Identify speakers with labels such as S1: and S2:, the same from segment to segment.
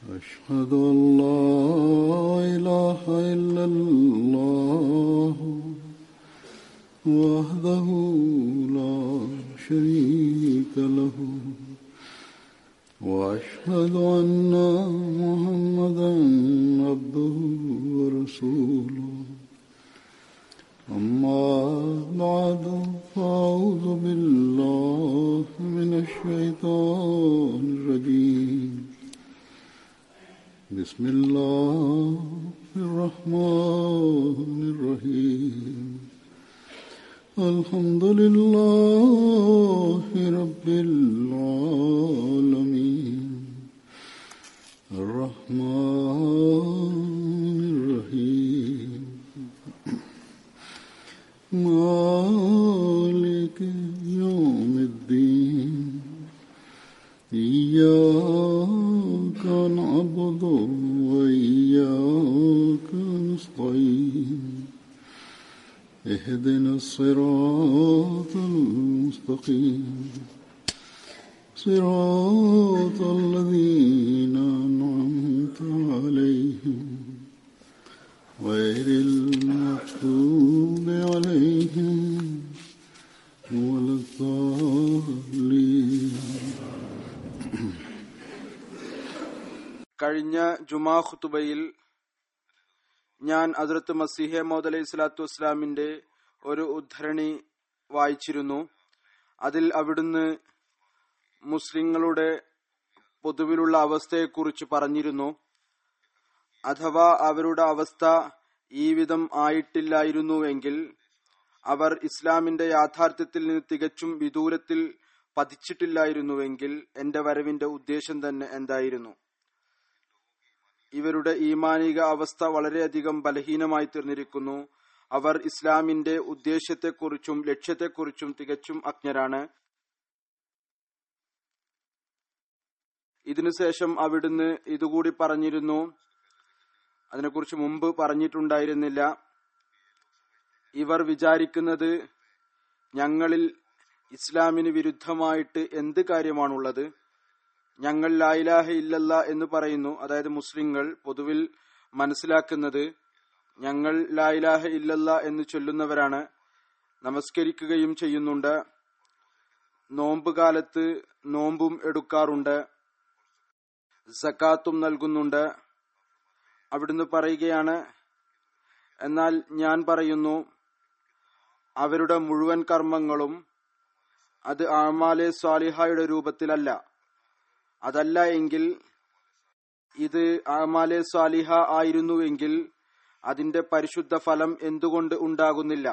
S1: أشهد أن لا إله إلا الله وحده لا شريك له وأشهد أن محمدا عبده ورسوله أما بعد فأعوذ بالله من الشيطان الرجيم بسم الله الرحمن الرحيم الحمد لله رب العالمين الرحمن الرحيم مالك يوم الدين إياك نعبد وإياك نستعين اهدنا الصراط المستقيم صراط الذين أنعمت عليهم غير المغضوب عليهم ولا الضالين
S2: കഴിഞ്ഞ ജുമാ ഖുത്തുബയിൽ ഞാൻ അതിർത്ത് മസീഹെ മോദ് അലൈഹി സ്വലാത്തു വസ്സലാമിന്റെ ഒരു ഉദ്ധരണി വായിച്ചിരുന്നു അതിൽ അവിടുന്ന് മുസ്ലിങ്ങളുടെ പൊതുവിലുള്ള അവസ്ഥയെക്കുറിച്ച് പറഞ്ഞിരുന്നു അഥവാ അവരുടെ അവസ്ഥ ഈ വിധം ആയിട്ടില്ലായിരുന്നുവെങ്കിൽ അവർ ഇസ്ലാമിന്റെ യാഥാർത്ഥ്യത്തിൽ നിന്ന് തികച്ചും വിദൂരത്തിൽ പതിച്ചിട്ടില്ലായിരുന്നുവെങ്കിൽ എന്റെ വരവിന്റെ ഉദ്ദേശം തന്നെ എന്തായിരുന്നു ഇവരുടെ ഈമാനിക അവസ്ഥ വളരെയധികം ബലഹീനമായി തീർന്നിരിക്കുന്നു അവർ ഇസ്ലാമിന്റെ ഉദ്ദേശ്യത്തെക്കുറിച്ചും ലക്ഷ്യത്തെക്കുറിച്ചും തികച്ചും അജ്ഞരാണ് ഇതിനുശേഷം അവിടുന്ന് ഇതുകൂടി പറഞ്ഞിരുന്നു അതിനെക്കുറിച്ച് മുമ്പ് പറഞ്ഞിട്ടുണ്ടായിരുന്നില്ല ഇവർ വിചാരിക്കുന്നത് ഞങ്ങളിൽ ഇസ്ലാമിന് വിരുദ്ധമായിട്ട് എന്ത് കാര്യമാണുള്ളത് ഞങ്ങൾ ലായിലാഹ ഇല്ലല്ല എന്ന് പറയുന്നു അതായത് മുസ്ലിങ്ങൾ പൊതുവിൽ മനസ്സിലാക്കുന്നത് ഞങ്ങൾ ലായിലാഹ ഇല്ലല്ല എന്ന് ചൊല്ലുന്നവരാണ് നമസ്കരിക്കുകയും ചെയ്യുന്നുണ്ട് നോമ്പ് കാലത്ത് നോമ്പും എടുക്കാറുണ്ട് സക്കാത്തും നൽകുന്നുണ്ട് അവിടുന്ന് പറയുകയാണ് എന്നാൽ ഞാൻ പറയുന്നു അവരുടെ മുഴുവൻ കർമ്മങ്ങളും അത് ആമാലെ സ്വാലിഹായുടെ രൂപത്തിലല്ല അതല്ല എങ്കിൽ ഇത് ആമാലെ സ്വാലിഹ ആയിരുന്നുവെങ്കിൽ അതിന്റെ പരിശുദ്ധ ഫലം എന്തുകൊണ്ട് ഉണ്ടാകുന്നില്ല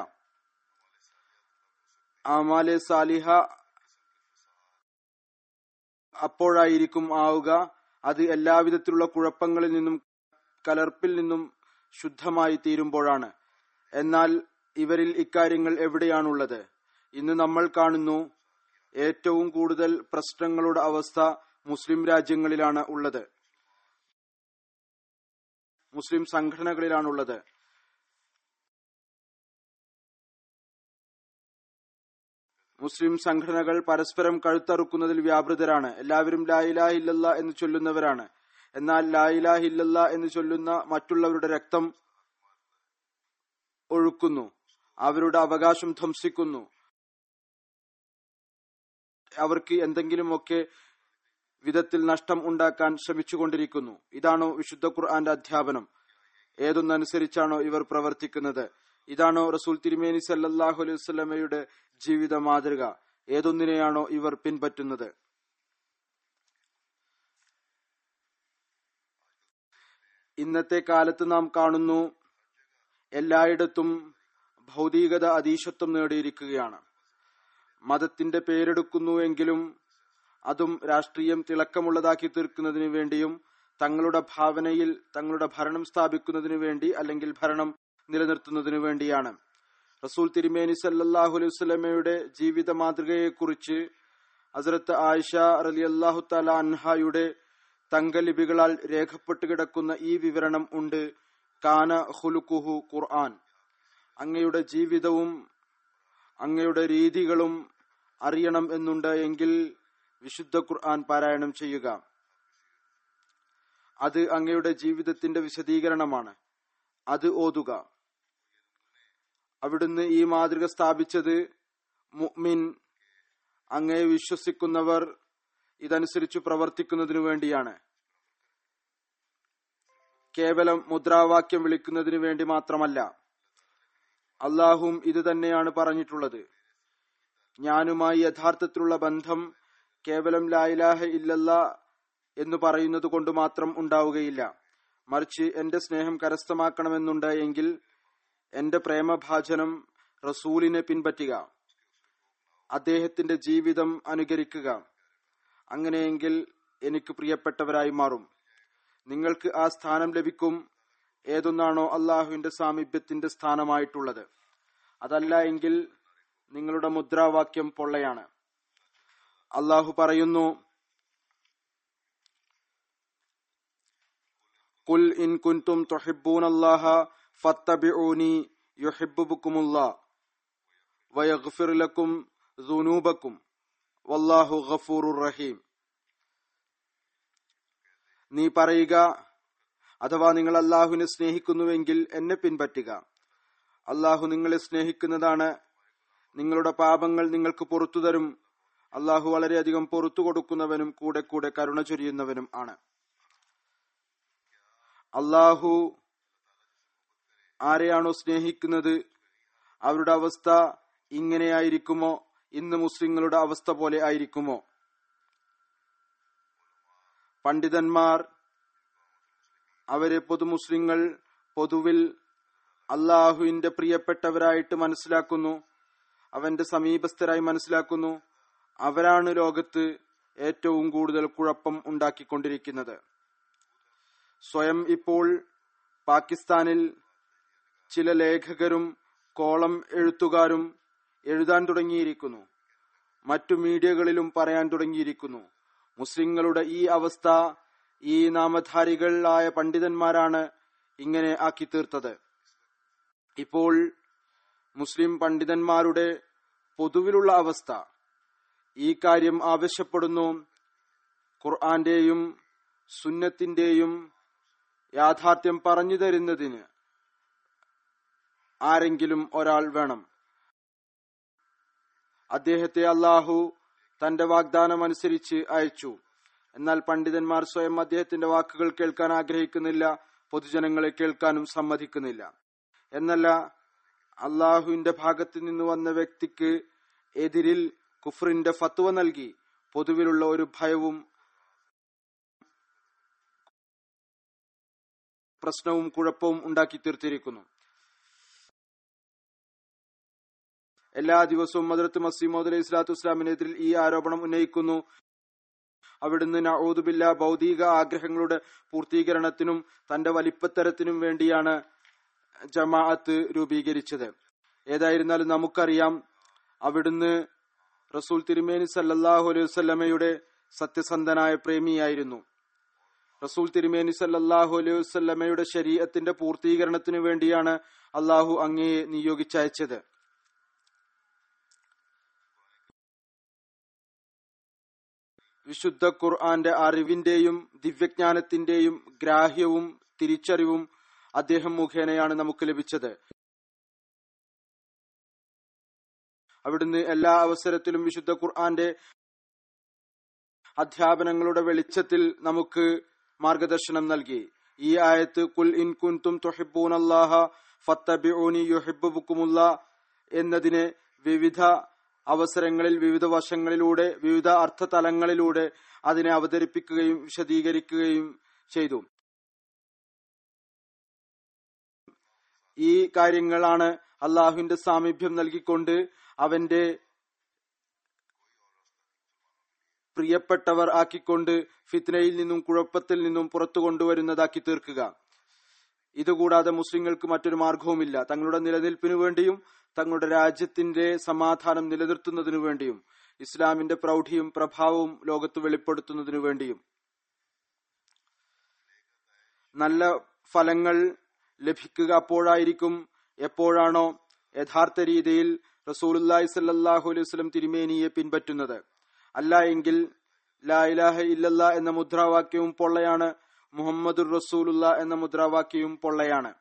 S2: ആമാലെ സാലിഹ അപ്പോഴായിരിക്കും ആവുക അത് എല്ലാവിധത്തിലുള്ള കുഴപ്പങ്ങളിൽ നിന്നും കലർപ്പിൽ നിന്നും ശുദ്ധമായി തീരുമ്പോഴാണ് എന്നാൽ ഇവരിൽ ഇക്കാര്യങ്ങൾ എവിടെയാണുള്ളത് ഇന്ന് നമ്മൾ കാണുന്നു ഏറ്റവും കൂടുതൽ പ്രശ്നങ്ങളുടെ അവസ്ഥ മുസ്ലിം രാജ്യങ്ങളിലാണ് ഉള്ളത് മുസ്ലിം സംഘടനകളിലാണുള്ളത് മുസ്ലിം സംഘടനകൾ പരസ്പരം കഴുത്തറുക്കുന്നതിൽ വ്യാപൃതരാണ് എല്ലാവരും ലായിലാഹ ഇല്ലല്ല എന്ന് ചൊല്ലുന്നവരാണ് എന്നാൽ ലായിലാഹ ഇല്ലല്ല എന്ന് ചൊല്ലുന്ന മറ്റുള്ളവരുടെ രക്തം ഒഴുക്കുന്നു അവരുടെ അവകാശം ധ്വംസിക്കുന്നു അവർക്ക് എന്തെങ്കിലുമൊക്കെ വിധത്തിൽ നഷ്ടം ഉണ്ടാക്കാൻ ശ്രമിച്ചുകൊണ്ടിരിക്കുന്നു ഇതാണോ വിശുദ്ധ ഖുർആന്റെ അധ്യാപനം ഏതൊന്നനുസരിച്ചാണോ ഇവർ പ്രവർത്തിക്കുന്നത് ഇതാണോ റസൂൽ തിരുമേനി സല്ലാഹു അലൈഹി വസ്ലമയുടെ ജീവിത മാതൃക ഏതൊന്നിനെയാണോ ഇവർ പിൻപറ്റുന്നത് ഇന്നത്തെ കാലത്ത് നാം കാണുന്നു എല്ലായിടത്തും ഭൗതികത അതീശത്വം നേടിയിരിക്കുകയാണ് മതത്തിന്റെ പേരെടുക്കുന്നുവെങ്കിലും അതും രാഷ്ട്രീയം തിളക്കമുള്ളതാക്കി തീർക്കുന്നതിന് വേണ്ടിയും തങ്ങളുടെ ഭാവനയിൽ തങ്ങളുടെ ഭരണം സ്ഥാപിക്കുന്നതിനു വേണ്ടി അല്ലെങ്കിൽ ഭരണം നിലനിർത്തുന്നതിനു വേണ്ടിയാണ് റസൂൽ തിരുമേനി സല്ലാഹു അലൈഹി വസ്ലമയുടെ ജീവിത മാതൃകയെക്കുറിച്ച് ഹസരത്ത് ആയിഷ റലി അള്ളാഹു തല അൻഹായുടെ തങ്കലിപികളാൽ രേഖപ്പെട്ട് കിടക്കുന്ന ഈ വിവരണം ഉണ്ട് കാന ഹുലുക്കുഹു ഖുർആൻ അങ്ങയുടെ ജീവിതവും അങ്ങയുടെ രീതികളും അറിയണം എന്നുണ്ട് എങ്കിൽ വിശുദ്ധ ഖുർആൻ പാരായണം ചെയ്യുക അത് അങ്ങയുടെ ജീവിതത്തിന്റെ വിശദീകരണമാണ് അത് ഓതുക അവിടുന്ന് ഈ മാതൃക സ്ഥാപിച്ചത് മുഅ്മിൻ അങ്ങയെ വിശ്വസിക്കുന്നവർ ഇതനുസരിച്ച് പ്രവർത്തിക്കുന്നതിനു വേണ്ടിയാണ് കേവലം മുദ്രാവാക്യം വിളിക്കുന്നതിന് വേണ്ടി മാത്രമല്ല അള്ളാഹും ഇത് തന്നെയാണ് പറഞ്ഞിട്ടുള്ളത് ഞാനുമായി യഥാർത്ഥത്തിലുള്ള ബന്ധം കേവലം ലായിലാഹ ഇല്ലല്ല എന്ന് പറയുന്നത് കൊണ്ട് മാത്രം ഉണ്ടാവുകയില്ല മറിച്ച് എന്റെ സ്നേഹം കരസ്ഥമാക്കണമെന്നുണ്ട് എങ്കിൽ എന്റെ പ്രേമഭാജനം റസൂലിനെ പിൻപറ്റുക അദ്ദേഹത്തിന്റെ ജീവിതം അനുകരിക്കുക അങ്ങനെയെങ്കിൽ എനിക്ക് പ്രിയപ്പെട്ടവരായി മാറും നിങ്ങൾക്ക് ആ സ്ഥാനം ലഭിക്കും ഏതൊന്നാണോ അള്ളാഹുവിന്റെ സാമീപ്യത്തിന്റെ സ്ഥാനമായിട്ടുള്ളത് അതല്ല എങ്കിൽ നിങ്ങളുടെ മുദ്രാവാക്യം പൊള്ളയാണ് അള്ളാഹു പറയുന്നു കുൽ ഇൻ കുൻതും തുഹിബ്ബൂന അല്ലാഹ ഫത്തബിഊനി യുഹിബ്ബുക്കുമുല്ലാ വയഗ്ഫിർ ലക്കും ദുനൂബക്കും വല്ലാഹു ഗഫൂറുർ റഹീം നീ പറയുക അഥവാ നിങ്ങൾ അള്ളാഹുവിനെ സ്നേഹിക്കുന്നുവെങ്കിൽ എന്നെ പിൻപറ്റുക അള്ളാഹു നിങ്ങളെ സ്നേഹിക്കുന്നതാണ് നിങ്ങളുടെ പാപങ്ങൾ നിങ്ങൾക്ക് പുറത്തു തരും അള്ളാഹു വളരെയധികം പുറത്തു കൊടുക്കുന്നവനും കൂടെ കൂടെ കരുണ ചൊരിയുന്നവനും ആണ് അള്ളാഹു ആരെയാണോ സ്നേഹിക്കുന്നത് അവരുടെ അവസ്ഥ ഇങ്ങനെയായിരിക്കുമോ ഇന്ന് മുസ്ലിങ്ങളുടെ അവസ്ഥ പോലെ ആയിരിക്കുമോ പണ്ഡിതന്മാർ അവരെ പൊതുമുസ്ലിങ്ങൾ പൊതുവിൽ അള്ളാഹുവിന്റെ പ്രിയപ്പെട്ടവരായിട്ട് മനസ്സിലാക്കുന്നു അവന്റെ സമീപസ്ഥരായി മനസ്സിലാക്കുന്നു അവരാണ് ലോകത്ത് ഏറ്റവും കൂടുതൽ കുഴപ്പം ഉണ്ടാക്കിക്കൊണ്ടിരിക്കുന്നത് സ്വയം ഇപ്പോൾ പാകിസ്ഥാനിൽ ചില ലേഖകരും കോളം എഴുത്തുകാരും എഴുതാൻ തുടങ്ങിയിരിക്കുന്നു മറ്റു മീഡിയകളിലും പറയാൻ തുടങ്ങിയിരിക്കുന്നു മുസ്ലിങ്ങളുടെ ഈ അവസ്ഥ ഈ നാമധാരികളായ പണ്ഡിതന്മാരാണ് ഇങ്ങനെ ആക്കി തീർത്തത് ഇപ്പോൾ മുസ്ലിം പണ്ഡിതന്മാരുടെ പൊതുവിലുള്ള അവസ്ഥ ഈ കാര്യം ആവശ്യപ്പെടുന്നു ഖുർആന്റെയും സുന്നത്തിന്റെയും യാഥാർത്ഥ്യം പറഞ്ഞു തരുന്നതിന് ആരെങ്കിലും ഒരാൾ വേണം അദ്ദേഹത്തെ അള്ളാഹു തന്റെ വാഗ്ദാനം അനുസരിച്ച് അയച്ചു എന്നാൽ പണ്ഡിതന്മാർ സ്വയം അദ്ദേഹത്തിന്റെ വാക്കുകൾ കേൾക്കാൻ ആഗ്രഹിക്കുന്നില്ല പൊതുജനങ്ങളെ കേൾക്കാനും സമ്മതിക്കുന്നില്ല എന്നല്ല അള്ളാഹുവിന്റെ ഭാഗത്ത് നിന്ന് വന്ന വ്യക്തിക്ക് എതിരിൽ കുഫറിന്റെ ഫത്വ നൽകി പൊതുവിലുള്ള ഒരു ഭയവും പ്രശ്നവും കുഴപ്പവും ഉണ്ടാക്കി തീർത്തിരിക്കുന്നു എല്ലാ ദിവസവും മദറത്ത് മസീമോദ് അലൈഹി സ്വലാത്തു വസ്സലാമിനെതിരിൽ ഈ ആരോപണം ഉന്നയിക്കുന്നു അവിടുന്ന് നഊദുബില്ല ഭൗതിക ആഗ്രഹങ്ങളുടെ പൂർത്തീകരണത്തിനും തന്റെ വലിപ്പത്തരത്തിനും വേണ്ടിയാണ് ജമാഅത്ത് രൂപീകരിച്ചത് ഏതായിരുന്നാലും നമുക്കറിയാം അവിടുന്ന് റസൂൽ തിരുമേനി സല്ലല്ലാഹു അലൈഹി വസല്ലമയുടെ സത്യസന്ധനായ പ്രേമിയായിരുന്നു റസൂൽ തിരുമേനി സല്ലല്ലാഹു അലൈഹി വസല്ലമയുടെ ശരീഅത്തിന്റെ പൂർത്തീകരണത്തിനു വേണ്ടിയാണ് അള്ളാഹു അങ്ങയെ നിയോഗിച്ചയച്ചത് വിശുദ്ധ ഖുർആന്റെ അറിവിന്റെയും ദിവ്യജ്ഞാനത്തിന്റെയും ഗ്രാഹ്യവും തിരിച്ചറിവും അദ്ദേഹം മുഖേനയാണ് നമുക്ക് ലഭിച്ചത് അവിടുന്ന് എല്ലാ അവസരത്തിലും വിശുദ്ധ ഖുർആന്റെ അധ്യാപനങ്ങളുടെ വെളിച്ചത്തിൽ നമുക്ക് മാർഗദർശനം നൽകി ഈ ആയത്ത് കുൽ ഇൻ കുൻതും തുഹിബ്ബൂന അല്ലാഹ ഫത്തബിഊനി യുഹിബ്ബുക്കുമുള്ള എന്നതിനെ വിവിധ അവസരങ്ങളിൽ വിവിധ വശങ്ങളിലൂടെ വിവിധ അർത്ഥതലങ്ങളിലൂടെ അതിനെ അവതരിപ്പിക്കുകയും വിശദീകരിക്കുകയും ചെയ്തു ഈ കാര്യങ്ങളാണ് അള്ളാഹുവിന്റെ സാമീപ്യം നൽകിക്കൊണ്ട് അവന്റെ പ്രിയപ്പെട്ടവർ ആക്കിക്കൊണ്ട് ഫിത്നയിൽ നിന്നും കുഴപ്പത്തിൽ നിന്നും പുറത്തു കൊണ്ടുവരുന്നതാക്കി തീർക്കുക ഇതുകൂടാതെ മുസ്ലിങ്ങൾക്ക് മറ്റൊരു മാർഗവുമില്ല തങ്ങളുടെ നിലനിൽപ്പിനു വേണ്ടിയും തങ്ങളുടെ രാജ്യത്തിന്റെ സമാധാനം നിലനിർത്തുന്നതിനു വേണ്ടിയും ഇസ്ലാമിന്റെ പ്രൗഢിയും പ്രഭാവവും ലോകത്ത് വെളിപ്പെടുത്തുന്നതിനു വേണ്ടിയും നല്ല ഫലങ്ങൾ ലഭിക്കുക അപ്പോഴായിരിക്കും എപ്പോഴാണോ യഥാർത്ഥ രീതിയിൽ റസൂലുല്ലാഹി സല്ലാഹു അലൈഹി വസല്ലം തിരുമേനിയെ പിൻപറ്റുന്നത് അല്ല എങ്കിൽ ലാ ഇലാഹ ഇല്ലല്ല എന്ന മുദ്രാവാക്യവും പൊള്ളയാണ് മുഹമ്മദുർ റസൂലുള്ള എന്ന മുദ്രാവാക്യവും പൊള്ളയാണ്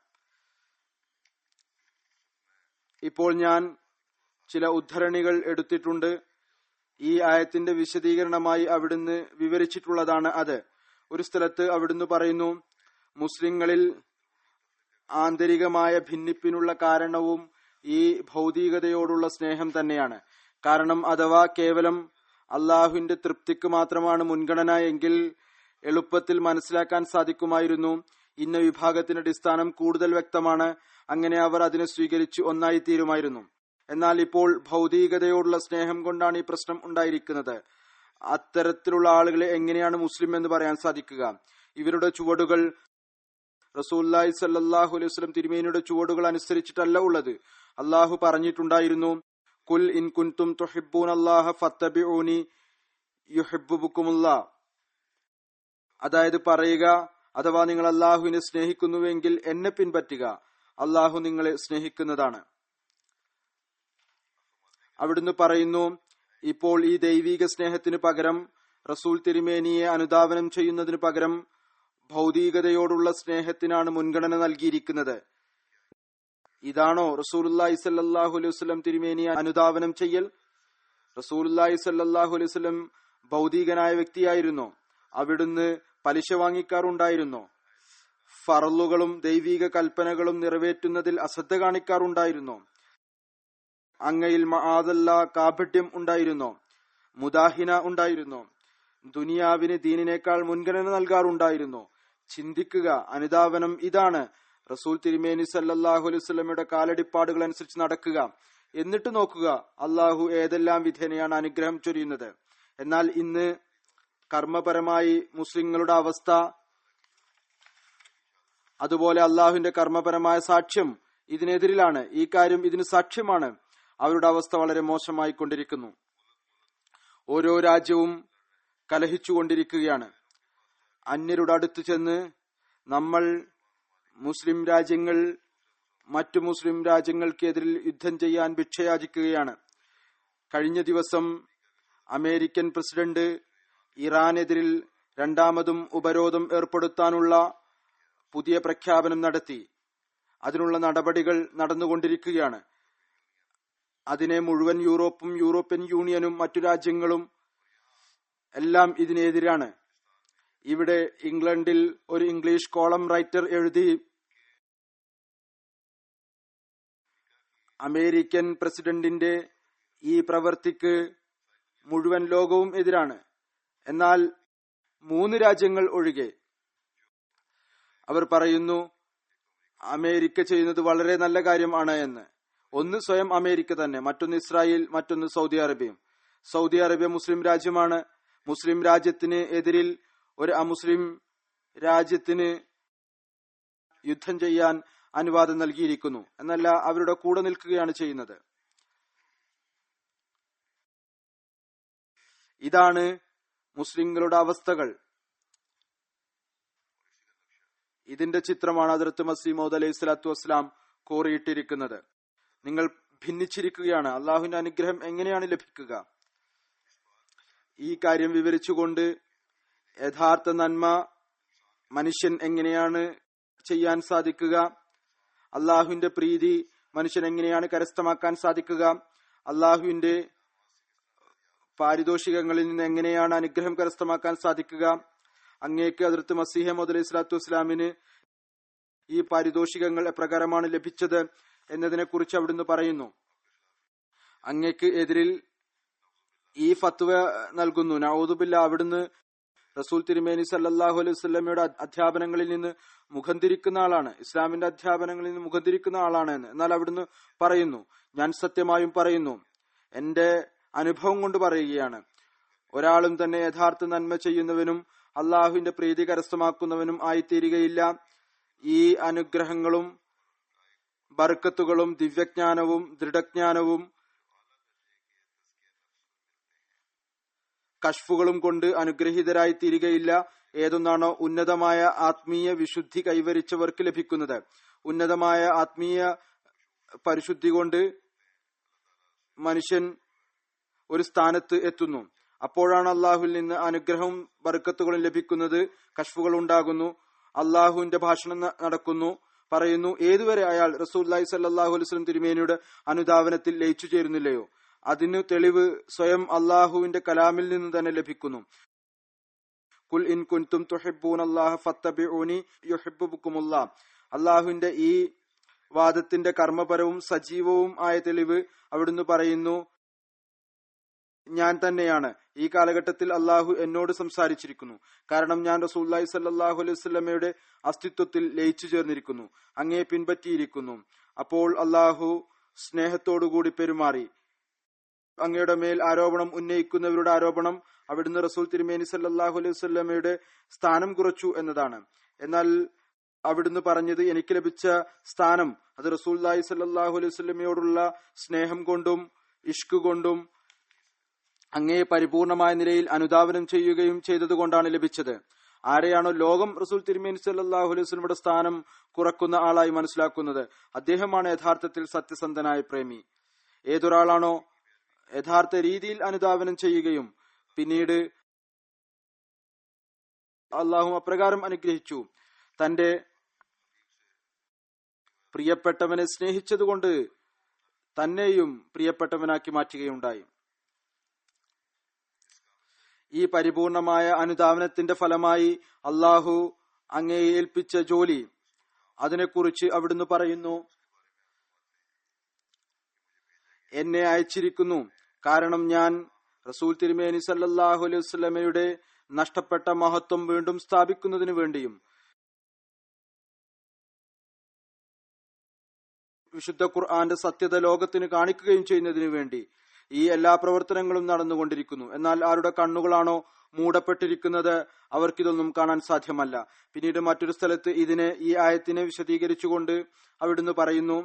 S2: ഇപ്പോൾ ഞാൻ ചില ഉദ്ധരണികൾ എടുത്തിട്ടുണ്ട് ഈ ആയത്തിന്റെ വിശദീകരണമായി അവിടുന്ന് വിവരിച്ചിട്ടുള്ളതാണ് അത് ഒരു സ്ഥലത്ത് അവിടുന്ന് പറയുന്നു മുസ്ലിങ്ങളിൽ ആന്തരികമായ ഭിന്നിപ്പിനുള്ള കാരണവും ഈ ഭൗതികതയോടുള്ള സ്നേഹം തന്നെയാണ് കാരണം അഥവാ കേവലം അള്ളാഹുവിന്റെ തൃപ്തിക്ക് മാത്രമാണ് മുൻഗണന എങ്കിൽ എളുപ്പത്തിൽ മനസ്സിലാക്കാൻ സാധിക്കുമായിരുന്നു ഇന്ന വിഭാഗത്തിന്റെ അടിസ്ഥാനം കൂടുതൽ വ്യക്തമാണ് അങ്ങനെ അവർ അതിനെ സ്വീകരിച്ച് ഒന്നായി തീരുമായിരുന്നു എന്നാൽ ഇപ്പോൾ ഭൗതികതയോടുള്ള സ്നേഹം കൊണ്ടാണ് ഈ പ്രശ്നം ഉണ്ടായിരിക്കുന്നത് അത്തരത്തിലുള്ള ആളുകളെ എങ്ങനെയാണ് മുസ്ലിം എന്ന് പറയാൻ സാധിക്കുക ഇവരുടെ ചുവടുകൾ റസൂല്ലായി സല്ലാഹു അലൈഹി വസ്ലം തിരുമേനിയുടെ ചുവടുകൾ അനുസരിച്ചിട്ടല്ല ഉള്ളത് അള്ളാഹു പറഞ്ഞിട്ടുണ്ടായിരുന്നു കുൽ ഇൻ കുൻതും തുഹിബൂൻ അല്ലാഹ ഫത്തബിഊനി യുഹിബ്ബുക്കുമുള്ള അതായത് പറയുക അഥവാ നിങ്ങൾ അള്ളാഹുവിനെ സ്നേഹിക്കുന്നുവെങ്കിൽ എന്നെ പിൻപറ്റുക അള്ളാഹു നിങ്ങളെ സ്നേഹിക്കുന്നതാണ് അവിടുന്ന് പറയുന്നു ഇപ്പോൾ ഈ ദൈവിക സ്നേഹത്തിന് പകരം റസൂൽ തിരുമേനിയെ അനുധാവനം ചെയ്യുന്നതിന് പകരം ഭൗതികതയോടുള്ള സ്നേഹത്തിനാണ് മുൻഗണന നൽകിയിരിക്കുന്നത് ഇതാണോ റസൂലുല്ലാഹി സല്ലാഹു അലൈഹി വസ്ലം തിരുമേനിയെ അനുധാവനം ചെയ്യൽ റസൂലുല്ലാഹി സല്ലാഹു അലൈഹി വസ്ലം ഭൗതികനായ വ്യക്തിയായിരുന്നു അവിടുന്ന് പലിശ വാങ്ങിക്കാറുണ്ടായിരുന്നു ഫറലുകളും ദൈവിക കൽപ്പനകളും നിറവേറ്റുന്നതിൽ അശ്രദ്ധ കാണിക്കാറുണ്ടായിരുന്നു അങ്ങയിൽ മആദല്ല കാപട്യം ഉണ്ടായിരുന്നു മുദാഹിന ഉണ്ടായിരുന്നു ദുനിയാവിന് ദീനിനേക്കാൾ മുൻഗണന നൽകാറുണ്ടായിരുന്നു ചിന്തിക്കുക അനുധാവനം ഇതാണ് റസൂൽ തിരുമേനി സല്ലാഹു അലൈഹി സ്വലമയുടെ കാലടിപ്പാടുകൾ അനുസരിച്ച് നടക്കുക എന്നിട്ട് നോക്കുക അള്ളാഹു ഏതെല്ലാം വിധേനയാണ് അനുഗ്രഹം ചൊരിയുന്നത് എന്നാൽ ഇന്ന് കർമ്മപരമായി മുസ്ലിങ്ങളുടെ അവസ്ഥ അതുപോലെ അള്ളാഹുവിന്റെ കർമ്മപരമായ സാക്ഷ്യം ഇതിനെതിരിലാണ് ഈ കാര്യം ഇതിന് സാക്ഷ്യമാണ് അവരുടെ അവസ്ഥ വളരെ മോശമായി കൊണ്ടിരിക്കുന്നു ഓരോ രാജ്യവും കലഹിച്ചുകൊണ്ടിരിക്കുകയാണ് അന്യരുടെ അടുത്ത് ചെന്ന് നമ്മൾ മുസ്ലിം രാജ്യങ്ങൾ മറ്റു മുസ്ലിം രാജ്യങ്ങൾക്കെതിരിൽ യുദ്ധം ചെയ്യാൻ ഭിക്ഷയാചിക്കുകയാണ് കഴിഞ്ഞ ദിവസം അമേരിക്കൻ പ്രസിഡന്റ് ഇറാനെതിരിൽ രണ്ടാമതും ഉപരോധം ഏർപ്പെടുത്താനുള്ള പുതിയ പ്രഖ്യാപനം നടത്തി അതിനുള്ള നടപടികൾ നടന്നുകൊണ്ടിരിക്കുകയാണ് അതിനെ മുഴുവൻ യൂറോപ്പും യൂറോപ്യൻ യൂണിയനും മറ്റു രാജ്യങ്ങളും എല്ലാം ഇതിനെതിരാണ് ഇവിടെ ഇംഗ്ലണ്ടിൽ ഒരു ഇംഗ്ലീഷ് കോളം റൈറ്റർ എഴുതി അമേരിക്കൻ പ്രസിഡന്റിന്റെ ഈ പ്രവൃത്തിക്ക് മുഴുവൻ ലോകവും എതിരാണ് എന്നാൽ മൂന്ന് രാജ്യങ്ങൾ ഒഴികെ അവർ പറയുന്നു അമേരിക്ക ചെയ്യുന്നത് വളരെ നല്ല കാര്യമാണ് എന്ന് ഒന്ന് സ്വയം അമേരിക്ക തന്നെ മറ്റൊന്ന് ഇസ്രായേൽ മറ്റൊന്ന് സൗദി അറേബ്യയും സൗദി അറേബ്യ മുസ്ലിം രാജ്യമാണ് മുസ്ലിം രാജ്യത്തിന് എതിരിൽ ഒരു അമുസ്ലിം രാജ്യത്തിന് യുദ്ധം ചെയ്യാൻ അനുവാദം നൽകിയിരിക്കുന്നു എന്നല്ല അവരുടെ കൂടെ നിൽക്കുകയാണ് ചെയ്യുന്നത് ഇതാണ് മുസ്ലിങ്ങളുടെ അവസ്ഥകൾ ഇതിന്റെ ചിത്രമാണ് അതിർത്ത് മസീമോദ് അലൈഹി സ്വലാത്തു വസ്സലാം കോറിയിട്ടിരിക്കുന്നത് നിങ്ങൾ ഭിന്നിച്ചിരിക്കുകയാണ് അള്ളാഹുവിന്റെ അനുഗ്രഹം എങ്ങനെയാണ് ലഭിക്കുക ഈ കാര്യം വിവരിച്ചുകൊണ്ട് യഥാർത്ഥ നന്മ മനുഷ്യൻ എങ്ങനെയാണ് ചെയ്യാൻ സാധിക്കുക അള്ളാഹുവിന്റെ പ്രീതി മനുഷ്യൻ എങ്ങനെയാണ് കരസ്ഥമാക്കാൻ സാധിക്കുക അള്ളാഹുവിന്റെ പാരിതോഷികങ്ങളിൽ നിന്ന് എങ്ങനെയാണ് അനുഗ്രഹം കരസ്ഥമാക്കാൻ സാധിക്കുക അങ്ങേക്ക് അതിർത്ത് മസീഹ മുതലി സ്വലാത്തു വസ്സലാമിന് ഈ പാരിതോഷികങ്ങൾ എപ്രകാരമാണ് ലഭിച്ചത് എന്നതിനെ കുറിച്ച് അവിടുന്ന് പറയുന്നു അങ്ങേക്ക് എതിരിൽ ഈ ഫത്വ നൽകുന്നു നൌദുബില്ല അവിടുന്ന് റസൂൽ തിരുമേനി സല്ലാഹു അലൈഹി വസ്ലമയുടെ അധ്യാപനങ്ങളിൽ നിന്ന് മുഖം തിരിക്കുന്ന ആളാണ് ഇസ്ലാമിന്റെ അധ്യാപനങ്ങളിൽ നിന്ന് മുഖം തിരിക്കുന്ന ആളാണ് എന്ന് എന്നാൽ അവിടുന്ന് പറയുന്നു ഞാൻ സത്യമായും പറയുന്നു എന്റെ അനുഭവം കൊണ്ട് പറയുകയാണ് ഒരാളും തന്നെ യഥാർത്ഥ നന്മ ചെയ്യുന്നവനും അള്ളാഹുവിന്റെ പ്രീതി കരസ്ഥമാക്കുന്നവനും ആയിത്തീരുകയില്ല ഈ അനുഗ്രഹങ്ങളും ബർക്കത്തുകളും ദിവ്യജ്ഞാനവും ദൃഢജ്ഞാനവും കഷ്ഫുകളും കൊണ്ട് അനുഗ്രഹീതരായി തീരുകയില്ല ഏതൊന്നാണോ ഉന്നതമായ ആത്മീയ വിശുദ്ധി കൈവരിച്ചവർക്ക് ലഭിക്കുന്നത് ഉന്നതമായ ആത്മീയ പരിശുദ്ധി കൊണ്ട് മനുഷ്യൻ ഒരു സ്ഥാനത്ത് എത്തുന്നു അപ്പോഴാണ് അള്ളാഹുവിൽ നിന്ന് അനുഗ്രഹവും ബർക്കത്തുകളും ലഭിക്കുന്നത് കഷ്ഫുകൾ ഉണ്ടാകുന്നു അള്ളാഹുവിന്റെ ഭാഷണം ന- നടക്കുന്നു പറയുന്നു ഏതുവരെ അയാൾ റസൂല്ലായി സല്ലാഹു അലുസ്ലം തിരുമേനിയുടെ അനുധാവനത്തിൽ ലയിച്ചു ചേരുന്നില്ലയോ അതിനു തെളിവ് സ്വയം അള്ളാഹുവിന്റെ കലാമിൽ നിന്ന് തന്നെ ലഭിക്കുന്നു കുൽ ഇൻ കുൻതും തുഹിബ്ബൂൻ അല്ലാഹ ഫത്തബിഊനി യുഹിബ്ബുക്കുമുല്ലാ അള്ളാഹുവിന്റെ ഈ വാദത്തിന്റെ കർമ്മപരവും സജീവവും ആയ തെളിവ് അവിടുന്ന് പറയുന്നു ഞാൻ തന്നെയാണ് ഈ കാലഘട്ടത്തിൽ അള്ളാഹു എന്നോട് സംസാരിച്ചിരിക്കുന്നു കാരണം ഞാൻ റസൂല്ലായി സല്ലാഹു അലൈഹി സ്വലമയുടെ അസ്തിത്വത്തിൽ ലയിച്ചു ചേർന്നിരിക്കുന്നു അങ്ങേ പിൻപറ്റിയിരിക്കുന്നു അപ്പോൾ അള്ളാഹു സ്നേഹത്തോടുകൂടി പെരുമാറി അങ്ങയുടെ മേൽ ആരോപണം ഉന്നയിക്കുന്നവരുടെ ആരോപണം അവിടുന്ന് റസൂൽ തിരുമേനി സല്ലാഹു അലൈഹി വസല്ലമയുടെ സ്ഥാനം കുറച്ചു എന്നതാണ് എന്നാൽ അവിടുന്ന് പറഞ്ഞത് എനിക്ക് ലഭിച്ച സ്ഥാനം അത് റസൂല്ലായി സല്ലാഹു അലൈഹി വസല്ലമയോടുള്ള സ്നേഹം കൊണ്ടും ഇഷ്ക് കൊണ്ടും അങ്ങേ പരിപൂർണമായ നിലയിൽ അനുധാവനം ചെയ്യുകയും ചെയ്തതുകൊണ്ടാണ് ലഭിച്ചത് ആരെയാണോ ലോകം റസൂൽ തിരുമേനി സല്ലാഹു അലൈഹി വസല്ലമയുടെ സ്ഥാനം കുറക്കുന്ന ആളായി മനസ്സിലാക്കുന്നത് അദ്ദേഹമാണ് യഥാർത്ഥത്തിൽ സത്യസന്ധനായ പ്രേമി ഏതൊരാളാണോ യഥാർത്ഥ രീതിയിൽ അനുധാവനം ചെയ്യുകയും പിന്നീട് അള്ളാഹു അപ്രകാരം അനുഗ്രഹിച്ചു തന്റെ പ്രിയപ്പെട്ടവനെ സ്നേഹിച്ചതുകൊണ്ട് തന്നെയും പ്രിയപ്പെട്ടവനാക്കി മാറ്റുകയുണ്ടായി ഈ പരിപൂർണമായ അനുധാവനത്തിന്റെ ഫലമായി അള്ളാഹു അങ്ങേ ഏൽപ്പിച്ച ജോലി അതിനെക്കുറിച്ച് അവിടുന്ന് പറയുന്നു എന്നെ അയച്ചിരിക്കുന്നു കാരണം ഞാൻ റസൂൽ തിരുമേനി സല്ലാഹു അലൈഹി വസ്ലമയുടെ നഷ്ടപ്പെട്ട മഹത്വം വീണ്ടും സ്ഥാപിക്കുന്നതിനു വേണ്ടിയും വിശുദ്ധ ഖുർആന്റെ സത്യത ലോകത്തിന് കാണിക്കുകയും ചെയ്യുന്നതിനു വേണ്ടി ഈ എല്ലാ പ്രവർത്തനങ്ങളും നടന്നുകൊണ്ടിരിക്കുന്നു എന്നാൽ ആരുടെ കണ്ണുകളാണോ മൂടപ്പെട്ടിരിക്കുന്നത് അവർക്കിതൊന്നും കാണാൻ സാധ്യമല്ല പിന്നീട് മറ്റൊരു സ്ഥലത്ത് ഇതിനെ ഈ ആയത്തിനെ വിശദീകരിച്ചുകൊണ്ട് അവിടുന്ന് പറയുന്നു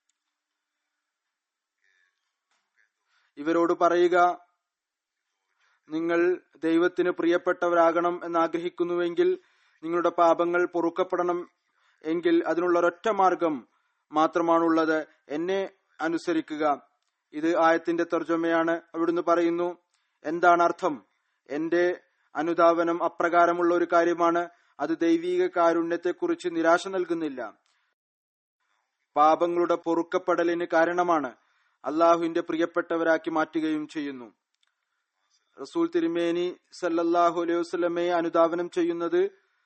S2: ഇവരോട് പറയുക നിങ്ങൾ ദൈവത്തിന് പ്രിയപ്പെട്ടവരാകണം എന്ന് ആഗ്രഹിക്കുന്നുവെങ്കിൽ നിങ്ങളുടെ പാപങ്ങൾ പൊറുക്കപ്പെടണം എങ്കിൽ അതിനുള്ള ഒരൊറ്റ മാർഗം മാത്രമാണുള്ളത് എന്നെ അനുസരിക്കുക ഇത് ആയത്തിന്റെ തർജ്ജമയാണ് അവിടുന്ന് പറയുന്നു എന്താണ് അർത്ഥം എന്റെ അനുധാവനം അപ്രകാരമുള്ള ഒരു കാര്യമാണ് അത് ദൈവീക കാരുണ്യത്തെക്കുറിച്ച് നിരാശ നൽകുന്നില്ല പാപങ്ങളുടെ പൊറുക്കപ്പെടലിന് കാരണമാണ് അള്ളാഹുവിന്റെ പ്രിയപ്പെട്ടവരാക്കി മാറ്റുകയും ചെയ്യുന്നു റസൂൽ തിരുമേനി സല്ലല്ലാഹു അലൈഹി വസല്ലമയെ അനുധാവനം ചെയ്യുന്നത്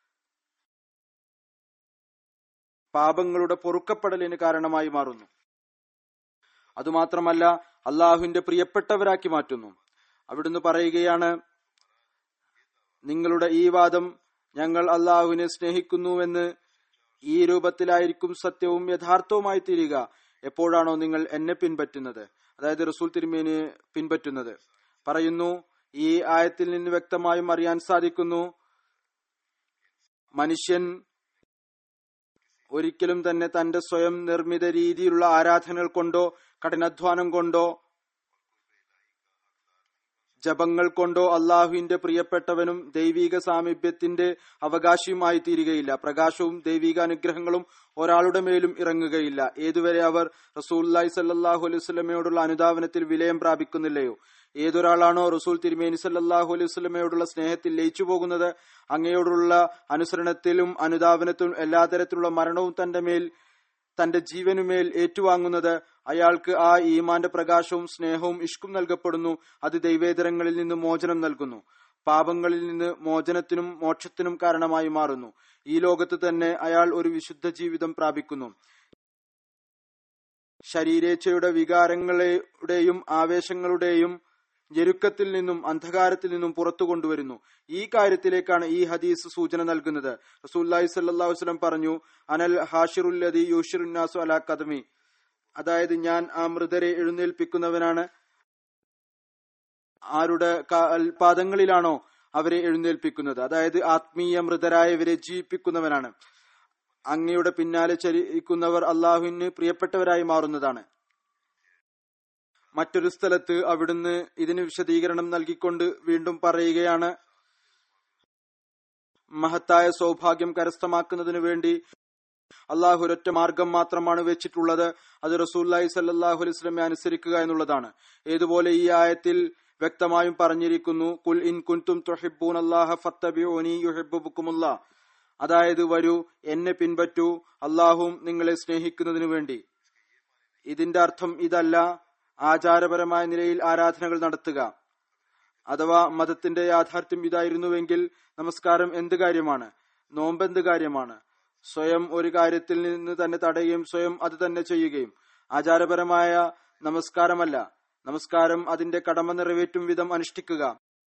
S2: പാപങ്ങളുടെ പൊറുക്കപ്പെടലിന് കാരണമായി മാറുന്നു അതുമാത്രമല്ല അള്ളാഹുവിന്റെ പ്രിയപ്പെട്ടവരാക്കി മാറ്റുന്നു അവിടുന്ന് പറയുകയാണ് നിങ്ങളുടെ ഈ വാദം ഞങ്ങൾ അള്ളാഹുവിനെ സ്നേഹിക്കുന്നുവെന്ന് ഈ രൂപത്തിലായിരിക്കും സത്യവും യഥാർത്ഥവുമായി തീരുക എപ്പോഴാണോ നിങ്ങൾ എന്നെ പിൻപറ്റുന്നത് അതായത് റസൂൽ തിരുമേനിയെ പിൻപറ്റുന്നത് പറയുന്നു ഈ ആയത്തിൽ നിന്ന് വ്യക്തമായും അറിയാൻ സാധിക്കുന്നു മനുഷ്യൻ ഒരിക്കലും തന്നെ തന്റെ സ്വയം നിർമ്മിത രീതിയിലുള്ള ആരാധനകൾ കൊണ്ടോ കഠിനാധ്വാനം കൊണ്ടോ ജപങ്ങൾ കൊണ്ടോ അള്ളാഹുവിന്റെ പ്രിയപ്പെട്ടവനും ദൈവിക സാമീപ്യത്തിന്റെ അവകാശിയുമായി തീരുകയില്ല പ്രകാശവും ദൈവിക അനുഗ്രഹങ്ങളും ഒരാളുടെ മേലും ഇറങ്ങുകയില്ല ഏതുവരെ അവർ റസൂല്ലായി സല്ലാഹു അലൈഹി സ്വലമയോടുള്ള അനുധാവനത്തിൽ വിലയം പ്രാപിക്കുന്നില്ലയോ ഏതൊരാളാണോ റസൂൽ തിരുമേനി സല്ലാഹു അലൈഹി സ്വലമയോടുള്ള സ്നേഹത്തിൽ ലയിച്ചു പോകുന്നത് അങ്ങയോടുള്ള അനുസരണത്തിലും അനുധാവനത്തിലും എല്ലാ തരത്തിലുള്ള മരണവും തന്റെ മേൽ തന്റെ ജീവനുമേൽ ഏറ്റുവാങ്ങുന്നത് അയാൾക്ക് ആ ഈമാന്റെ പ്രകാശവും സ്നേഹവും ഇഷ്കും നൽകപ്പെടുന്നു അത് ദൈവേതരങ്ങളിൽ നിന്ന് മോചനം നൽകുന്നു പാപങ്ങളിൽ നിന്ന് മോചനത്തിനും മോക്ഷത്തിനും കാരണമായി മാറുന്നു ഈ ലോകത്ത് തന്നെ അയാൾ ഒരു വിശുദ്ധ ജീവിതം പ്രാപിക്കുന്നു ശരീരേച്ഛയുടെ വികാരങ്ങളുടെയും ആവേശങ്ങളുടെയും ഞെരുക്കത്തിൽ നിന്നും അന്ധകാരത്തിൽ നിന്നും പുറത്തു കൊണ്ടുവരുന്നു ഈ കാര്യത്തിലേക്കാണ് ഈ ഹദീസ് സൂചന നൽകുന്നത് റസൂല്ലായി സല്ലാ വസ്ലം പറഞ്ഞു അനൽ ഹാഷിറുല്ലതി യൂഷിറുന്നാസു അല കദമി അതായത് ഞാൻ ആ മൃതരെ എഴുന്നേൽപ്പിക്കുന്നവനാണ് ആരുടെ പാദങ്ങളിലാണോ അവരെ എഴുന്നേൽപ്പിക്കുന്നത് അതായത് ആത്മീയ മൃതരായവരെ ജീവിപ്പിക്കുന്നവനാണ് അങ്ങയുടെ പിന്നാലെ ചരിക്കുന്നവർ അള്ളാഹുവിന് പ്രിയപ്പെട്ടവരായി മാറുന്നതാണ് മറ്റൊരു സ്ഥലത്ത് അവിടുന്ന് ഇതിന് വിശദീകരണം നൽകിക്കൊണ്ട് വീണ്ടും പറയുകയാണ് മഹത്തായ സൗഭാഗ്യം കരസ്ഥമാക്കുന്നതിനു വേണ്ടി അള്ളാഹു ഒരൊറ്റ മാർഗം മാത്രമാണ് വെച്ചിട്ടുള്ളത് അത് റസൂല്ലായി സല്ലാഹു അലൈസ്ലമെ അനുസരിക്കുക എന്നുള്ളതാണ് ഏതുപോലെ ഈ ആയത്തിൽ വ്യക്തമായും പറഞ്ഞിരിക്കുന്നു കുൽ ഇൻ കുൻതും തുഹിബ്ബൂൻ അല്ലാഹ ഫത്തബിഊനി യുഹിബ്ബുക്കുമുല്ലാ അതായത് വരൂ എന്നെ പിൻപറ്റൂ അള്ളാഹും നിങ്ങളെ സ്നേഹിക്കുന്നതിനു വേണ്ടി ഇതിന്റെ അർത്ഥം ഇതല്ല ആചാരപരമായ നിലയിൽ ആരാധനകൾ നടത്തുക അഥവാ മതത്തിന്റെ യാഥാർത്ഥ്യം ഇതായിരുന്നുവെങ്കിൽ നമസ്കാരം എന്ത് കാര്യമാണ് നോമ്പ് എന്ത് കാര്യമാണ് സ്വയം ഒരു കാര്യത്തിൽ നിന്ന് തന്നെ തടയുകയും സ്വയം അത് തന്നെ ചെയ്യുകയും ആചാരപരമായ നമസ്കാരമല്ല നമസ്കാരം അതിന്റെ കടമ നിറവേറ്റും വിധം അനുഷ്ഠിക്കുക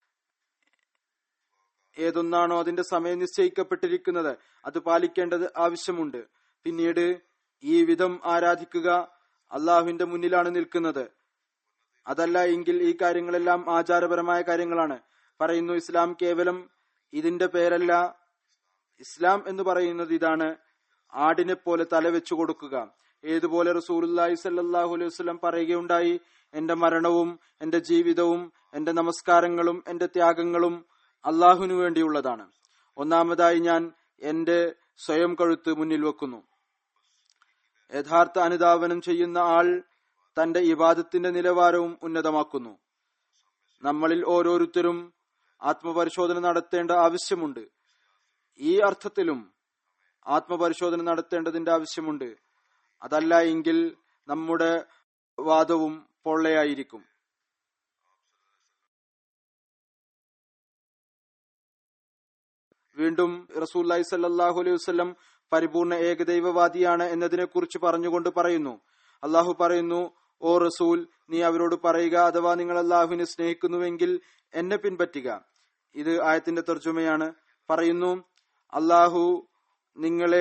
S2: ഏതൊന്നാണോ അതിന്റെ സമയം നിശ്ചയിക്കപ്പെട്ടിരിക്കുന്നത് അത് പാലിക്കേണ്ടത് ആവശ്യമുണ്ട് പിന്നീട് ഈ വിധം ആരാധിക്കുക അള്ളാഹുവിന്റെ മുന്നിലാണ് നിൽക്കുന്നത് അതല്ല എങ്കിൽ ഈ കാര്യങ്ങളെല്ലാം ആചാരപരമായ കാര്യങ്ങളാണ് പറയുന്നു ഇസ്ലാം കേവലം ഇതിന്റെ പേരല്ല ഇസ്ലാം എന്ന് പറയുന്നത് ഇതാണ് ആടിനെ പോലെ തല വെച്ചു കൊടുക്കുക ഏതുപോലെ റസൂലുല്ലാഹി സല്ലാഹു അലൈഹി വസ്ലം പറയുകയുണ്ടായി എന്റെ മരണവും എന്റെ ജീവിതവും എന്റെ നമസ്കാരങ്ങളും എന്റെ ത്യാഗങ്ങളും അള്ളാഹുവിനു വേണ്ടിയുള്ളതാണ് ഒന്നാമതായി ഞാൻ എന്റെ സ്വയം കഴുത്ത് മുന്നിൽ വെക്കുന്നു യഥാർത്ഥ അനുധാവനം ചെയ്യുന്ന ആൾ തന്റെ ഇബാദത്തിന്റെ നിലവാരവും ഉന്നതമാക്കുന്നു നമ്മളിൽ ഓരോരുത്തരും ആത്മപരിശോധന നടത്തേണ്ട ആവശ്യമുണ്ട് ഈ അർത്ഥത്തിലും ആത്മപരിശോധന നടത്തേണ്ടതിന്റെ ആവശ്യമുണ്ട് അതല്ല എങ്കിൽ നമ്മുടെ വാദവും പൊള്ളയായിരിക്കും വീണ്ടും റസൂല്ലായി സല്ലാഹു അലൈഹി വസ്ലം പരിപൂർണ ഏകദൈവവാദിയാണ് എന്നതിനെ കുറിച്ച് പറഞ്ഞുകൊണ്ട് പറയുന്നു അള്ളാഹു പറയുന്നു ഓ റസൂൽ നീ അവരോട് പറയുക അഥവാ നിങ്ങൾ അള്ളാഹുവിനെ സ്നേഹിക്കുന്നുവെങ്കിൽ എന്നെ പിൻപറ്റുക ഇത് ആയത്തിന്റെ തർജ്ജമയാണ് പറയുന്നു അള്ളാഹു നിങ്ങളെ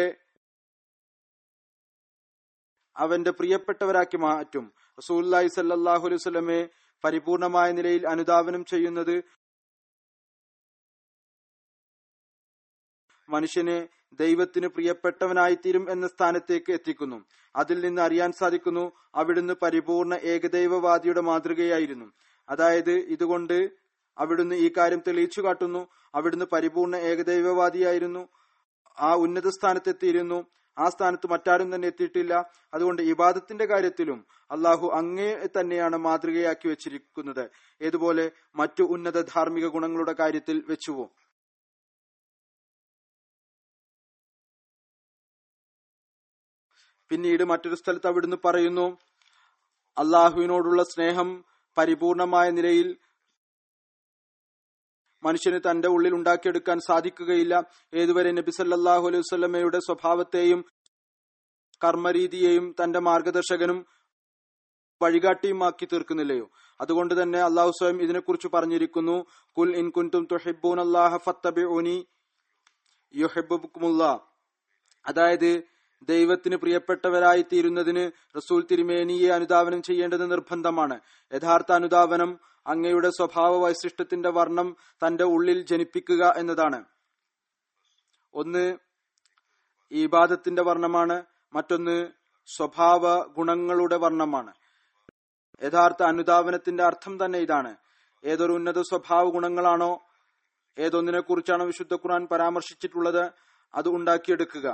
S2: അവന്റെ പ്രിയപ്പെട്ടവരാക്കി മാറ്റും റസൂല്ലായി സല്ലാഹു അലൈഹി സ്വലമെ പരിപൂർണമായ നിലയിൽ അനുധാവനം ചെയ്യുന്നത് മനുഷ്യനെ ദൈവത്തിന് പ്രിയപ്പെട്ടവനായിത്തീരും എന്ന സ്ഥാനത്തേക്ക് എത്തിക്കുന്നു അതിൽ നിന്ന് അറിയാൻ സാധിക്കുന്നു അവിടുന്ന് പരിപൂർണ ഏകദൈവവാദിയുടെ മാതൃകയായിരുന്നു അതായത് ഇതുകൊണ്ട് അവിടുന്ന് ഈ കാര്യം തെളിയിച്ചു കാട്ടുന്നു അവിടുന്ന് പരിപൂർണ ഏകദൈവവാദിയായിരുന്നു ആ ഉന്നത സ്ഥാനത്തെത്തിയിരുന്നു ആ സ്ഥാനത്ത് മറ്റാരും തന്നെ എത്തിയിട്ടില്ല അതുകൊണ്ട് ഇബാദത്തിന്റെ കാര്യത്തിലും അള്ളാഹു അങ്ങേ തന്നെയാണ് മാതൃകയാക്കി വെച്ചിരിക്കുന്നത് ഏതുപോലെ മറ്റു ഉന്നത ധാർമ്മിക ഗുണങ്ങളുടെ കാര്യത്തിൽ വെച്ചുവോ പിന്നീട് മറ്റൊരു സ്ഥലത്ത് അവിടുന്ന് പറയുന്നു അള്ളാഹുവിനോടുള്ള സ്നേഹം പരിപൂർണമായ നിലയിൽ മനുഷ്യന് തന്റെ ഉള്ളിൽ ഉണ്ടാക്കിയെടുക്കാൻ സാധിക്കുകയില്ല ഏതുവരെ നബി സല്ലാഹു അലൈഹി വസ്ലമയുടെ സ്വഭാവത്തെയും കർമ്മരീതിയെയും തന്റെ മാർഗദർശകനും വഴികാട്ടിയുമാക്കി തീർക്കുന്നില്ലയോ അതുകൊണ്ട് തന്നെ അള്ളാഹു സ്വയം ഇതിനെക്കുറിച്ച് പറഞ്ഞിരിക്കുന്നു കുൽ ഇൻ കുൻതും തുഹിബൂൻ അള്ളാഹ ഫത്തബിഉനി യുഹിബ്ബുക്കുമുള്ള അതായത് ദൈവത്തിന് പ്രിയപ്പെട്ടവരായി തീരുന്നതിന് റസൂൽ തിരുമേനിയെ അനുധാവനം ചെയ്യേണ്ടത് നിർബന്ധമാണ് യഥാർത്ഥ അനുധാവനം അങ്ങയുടെ സ്വഭാവ വൈശിഷ്ടത്തിന്റെ വർണ്ണം തന്റെ ഉള്ളിൽ ജനിപ്പിക്കുക എന്നതാണ് ഒന്ന് ഈബാദത്തിന്റെ വർണ്ണമാണ് മറ്റൊന്ന് സ്വഭാവ ഗുണങ്ങളുടെ വർണ്ണമാണ് യഥാർത്ഥ അനുധാവനത്തിന്റെ അർത്ഥം തന്നെ ഇതാണ് ഏതൊരു ഉന്നത സ്വഭാവ ഗുണങ്ങളാണോ ഏതൊന്നിനെ കുറിച്ചാണോ വിശുദ്ധ ഖുർആൻ പരാമർശിച്ചിട്ടുള്ളത് അത് ഉണ്ടാക്കിയെടുക്കുക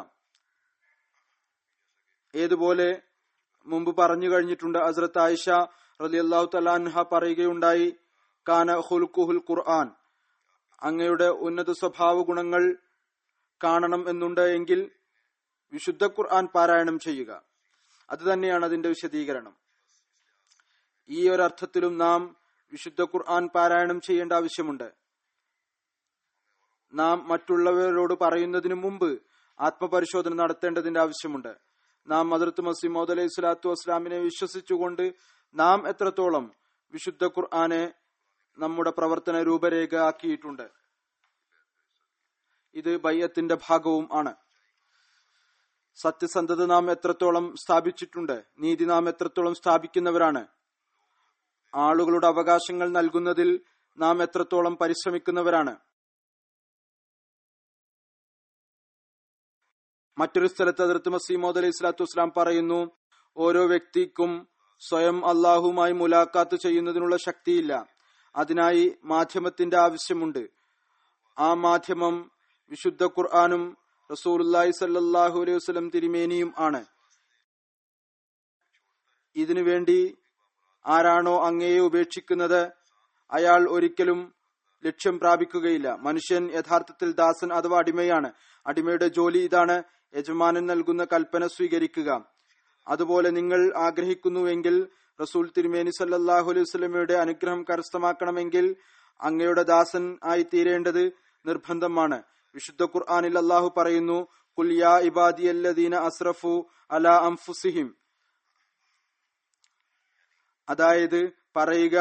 S2: ഏതുപോലെ മുമ്പ് പറഞ്ഞു കഴിഞ്ഞിട്ടുണ്ട് ഹസ്രത്ത് ആയിഷ റലി അള്ളാഹു തലാൻഹ പറയുകയുണ്ടായി കാന ഹുൽക്കുഹുൽ ഖുർആൻ അങ്ങയുടെ ഉന്നത സ്വഭാവ ഗുണങ്ങൾ കാണണം എന്നുണ്ട് എങ്കിൽ വിശുദ്ധ ഖുർആൻ പാരായണം ചെയ്യുക അത് തന്നെയാണ് അതിന്റെ വിശദീകരണം ഈ ഒരർത്ഥത്തിലും നാം വിശുദ്ധ ഖുർആൻ പാരായണം ചെയ്യേണ്ട ആവശ്യമുണ്ട് നാം മറ്റുള്ളവരോട് പറയുന്നതിനു മുമ്പ് ആത്മപരിശോധന നടത്തേണ്ടതിന്റെ ആവശ്യമുണ്ട് നാം മദർത്ത് മസീമോദ് അലൈഹി സ്വലാത്തു വസ്ലാമിനെ വിശ്വസിച്ചുകൊണ്ട് നാം എത്രത്തോളം വിശുദ്ധ ഖുർആനെ നമ്മുടെ പ്രവർത്തന രൂപരേഖ ആക്കിയിട്ടുണ്ട് ഇത് ബയ്യത്തിന്റെ ഭാഗവും ആണ് സത്യസന്ധത നാം എത്രത്തോളം സ്ഥാപിച്ചിട്ടുണ്ട് നീതി നാം എത്രത്തോളം സ്ഥാപിക്കുന്നവരാണ് ആളുകളുടെ അവകാശങ്ങൾ നൽകുന്നതിൽ നാം എത്രത്തോളം പരിശ്രമിക്കുന്നവരാണ് മറ്റൊരു സ്ഥലത്ത് അതിർത്ത് മസീമോദ് അലൈഹി സ്വലാത്തു വസ്സലാം പറയുന്നു ഓരോ വ്യക്തിക്കും സ്വയം അള്ളാഹുമായി മുലാഖാത്ത് ചെയ്യുന്നതിനുള്ള ശക്തിയില്ല അതിനായി മാധ്യമത്തിന്റെ ആവശ്യമുണ്ട് ആ മാധ്യമം വിശുദ്ധ ഖുർആാനും റസൂലുല്ലാഹി സല്ലാഹു അലൈഹി വസ്ലം തിരുമേനിയും ആണ് ഇതിനു വേണ്ടി ആരാണോ അങ്ങയെ ഉപേക്ഷിക്കുന്നത് അയാൾ ഒരിക്കലും ലക്ഷ്യം പ്രാപിക്കുകയില്ല മനുഷ്യൻ യഥാർത്ഥത്തിൽ ദാസൻ അഥവാ അടിമയാണ് അടിമയുടെ ജോലി ഇതാണ് യജമാനൻ നൽകുന്ന കൽപ്പന സ്വീകരിക്കുക അതുപോലെ നിങ്ങൾ ആഗ്രഹിക്കുന്നുവെങ്കിൽ റസൂൽ തിരുമേനി സല്ലാഹു അലൈഹി വസ്ലമയുടെ അനുഗ്രഹം കരസ്ഥമാക്കണമെങ്കിൽ അങ്ങയുടെ ദാസൻ ആയി തീരേണ്ടത് നിർബന്ധമാണ് വിശുദ്ധ ഖുർആാനിൽ അള്ളാഹു പറയുന്നു കുൽ യാ ഇബാദിയല്ലദീന അസ്രഫു അല അംഫുസിഹിം അതായത് പറയുക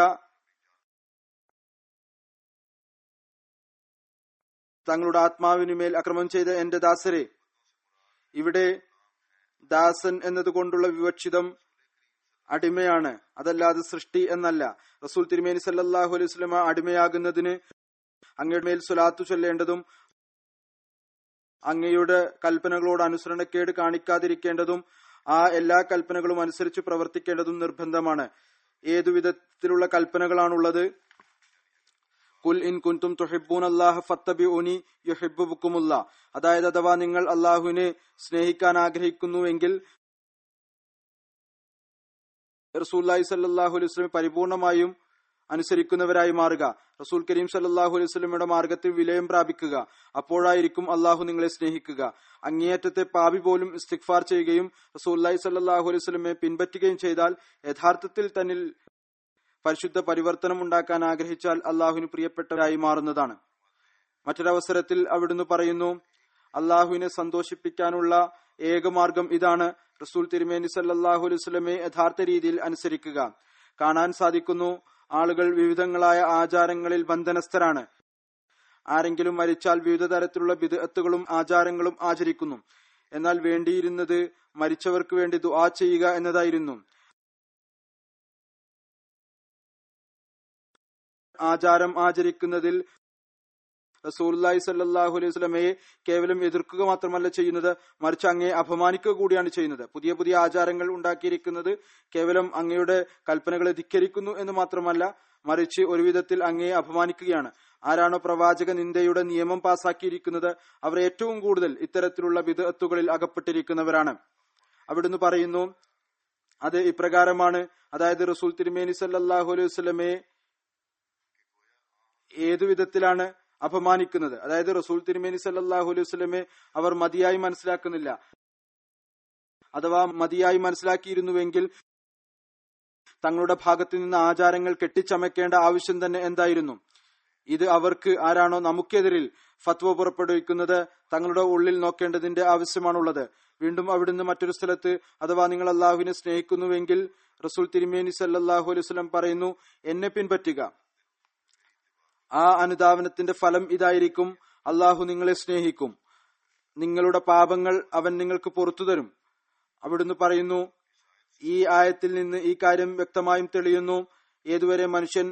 S2: തങ്ങളുടെ ആത്മാവിനുമേൽ അക്രമം ചെയ്ത എന്റെ ദാസരെ ഇവിടെ ദാസൻ എന്നതുകൊണ്ടുള്ള വിവക്ഷിതം അടിമയാണ് അതല്ലാതെ സൃഷ്ടി എന്നല്ല റസൂൽ തിരുമേനി സല്ലാഹു അലൈഹി സ്വലമ അടിമയാകുന്നതിന് അങ്ങയുടെ മേൽ സ്വലാത്തു ചൊല്ലേണ്ടതും അങ്ങയുടെ കൽപ്പനകളോട് അനുസരണക്കേട് കാണിക്കാതിരിക്കേണ്ടതും ആ എല്ലാ കൽപ്പനകളും അനുസരിച്ച് പ്രവർത്തിക്കേണ്ടതും നിർബന്ധമാണ് ഏതു വിധത്തിലുള്ള കൽപ്പനകളാണുള്ളത് കുൽ ഇൻ കുന്തും തുഹിബൂൻ അള്ളാഹ ഫത്തബി ഉനി യുഹിബുക്കുമുല്ല അതായത് അഥവാ നിങ്ങൾ അള്ളാഹുവിനെ സ്നേഹിക്കാൻ ആഗ്രഹിക്കുന്നുവെങ്കിൽ റസൂല്ലായി സല്ലാഹു അലൈഹി സ്വലം പരിപൂർണമായും അനുസരിക്കുന്നവരായി മാറുക റസൂൽ കരീം സല്ലാഹു അലൈഹി സ്വലമയുടെ മാർഗത്തിൽ വിലയം പ്രാപിക്കുക അപ്പോഴായിരിക്കും അള്ളാഹു നിങ്ങളെ സ്നേഹിക്കുക അങ്ങേയറ്റത്തെ പാപി പോലും ഇസ്തിഗ്ഫാർ ചെയ്യുകയും റസൂല്ലായി സല്ലാഹു അലൈഹി സ്വലമെ പിൻപറ്റുകയും ചെയ്താൽ യഥാർത്ഥത്തിൽ തന്നിൽ പരിശുദ്ധ പരിവർത്തനം ഉണ്ടാക്കാൻ ആഗ്രഹിച്ചാൽ അള്ളാഹുവിന് പ്രിയപ്പെട്ടവരായി മാറുന്നതാണ് മറ്റൊരവസരത്തിൽ അവിടുന്ന് പറയുന്നു അള്ളാഹുവിനെ സന്തോഷിപ്പിക്കാനുള്ള ഏകമാർഗം ഇതാണ് റസൂൽ തിരുമേനി സല്ലാഹു അലൈഹി സ്വലമെ യഥാർത്ഥ രീതിയിൽ അനുസരിക്കുക കാണാൻ സാധിക്കുന്നു ആളുകൾ വിവിധങ്ങളായ ആചാരങ്ങളിൽ ബന്ധനസ്ഥരാണ് ആരെങ്കിലും മരിച്ചാൽ വിവിധ തരത്തിലുള്ള വിദഗ്ധകളും ആചാരങ്ങളും ആചരിക്കുന്നു എന്നാൽ വേണ്ടിയിരുന്നത് മരിച്ചവർക്ക് വേണ്ടി ദുആ ചെയ്യുക എന്നതായിരുന്നു ആചാരം ആചരിക്കുന്നതിൽ റസൂല്ലായി സല്ലാഹു അലൈഹി സ്വലമയെ കേവലം എതിർക്കുക മാത്രമല്ല ചെയ്യുന്നത് മറിച്ച് അങ്ങയെ അപമാനിക്കുക കൂടിയാണ് ചെയ്യുന്നത് പുതിയ പുതിയ ആചാരങ്ങൾ ഉണ്ടാക്കിയിരിക്കുന്നത് കേവലം അങ്ങയുടെ കൽപ്പനകളെ ധിക്കരിക്കുന്നു എന്ന് മാത്രമല്ല മറിച്ച് ഒരു വിധത്തിൽ അങ്ങയെ അപമാനിക്കുകയാണ് ആരാണോ പ്രവാചക നിന്ദയുടെ നിയമം പാസാക്കിയിരിക്കുന്നത് അവർ ഏറ്റവും കൂടുതൽ ഇത്തരത്തിലുള്ള വിദഗ്ധത്തുകളിൽ അകപ്പെട്ടിരിക്കുന്നവരാണ് അവിടുന്ന് പറയുന്നു അത് ഇപ്രകാരമാണ് അതായത് റസൂൽ തിരുമേനി സല്ലാഹു അലൈഹി വസ്ലമയെ ഏതു വിധത്തിലാണ് അപമാനിക്കുന്നത് അതായത് റസൂൽ തിരുമേനി സല്ലാഹു അലൈഹി വസ്ലമെ അവർ മതിയായി മനസ്സിലാക്കുന്നില്ല അഥവാ മതിയായി മനസ്സിലാക്കിയിരുന്നുവെങ്കിൽ തങ്ങളുടെ ഭാഗത്തു നിന്ന് ആചാരങ്ങൾ കെട്ടിച്ചമയ്ക്കേണ്ട ആവശ്യം തന്നെ എന്തായിരുന്നു ഇത് അവർക്ക് ആരാണോ നമുക്കെതിരിൽ ഫത്വ പുറപ്പെടുവിക്കുന്നത് തങ്ങളുടെ ഉള്ളിൽ നോക്കേണ്ടതിന്റെ ആവശ്യമാണുള്ളത് വീണ്ടും അവിടുന്ന് മറ്റൊരു സ്ഥലത്ത് അഥവാ നിങ്ങൾ അള്ളാഹുവിനെ സ്നേഹിക്കുന്നുവെങ്കിൽ റസൂൽ തിരുമേനി സല്ലാഹു അലൈഹി വസ്ലം പറയുന്നു എന്നെ പിൻപറ്റുക ആ അനുധാവനത്തിന്റെ ഫലം ഇതായിരിക്കും അള്ളാഹു നിങ്ങളെ സ്നേഹിക്കും നിങ്ങളുടെ പാപങ്ങൾ അവൻ നിങ്ങൾക്ക് പുറത്തു തരും അവിടുന്ന് പറയുന്നു ഈ ആയത്തിൽ നിന്ന് ഈ കാര്യം വ്യക്തമായും തെളിയുന്നു ഏതുവരെ മനുഷ്യൻ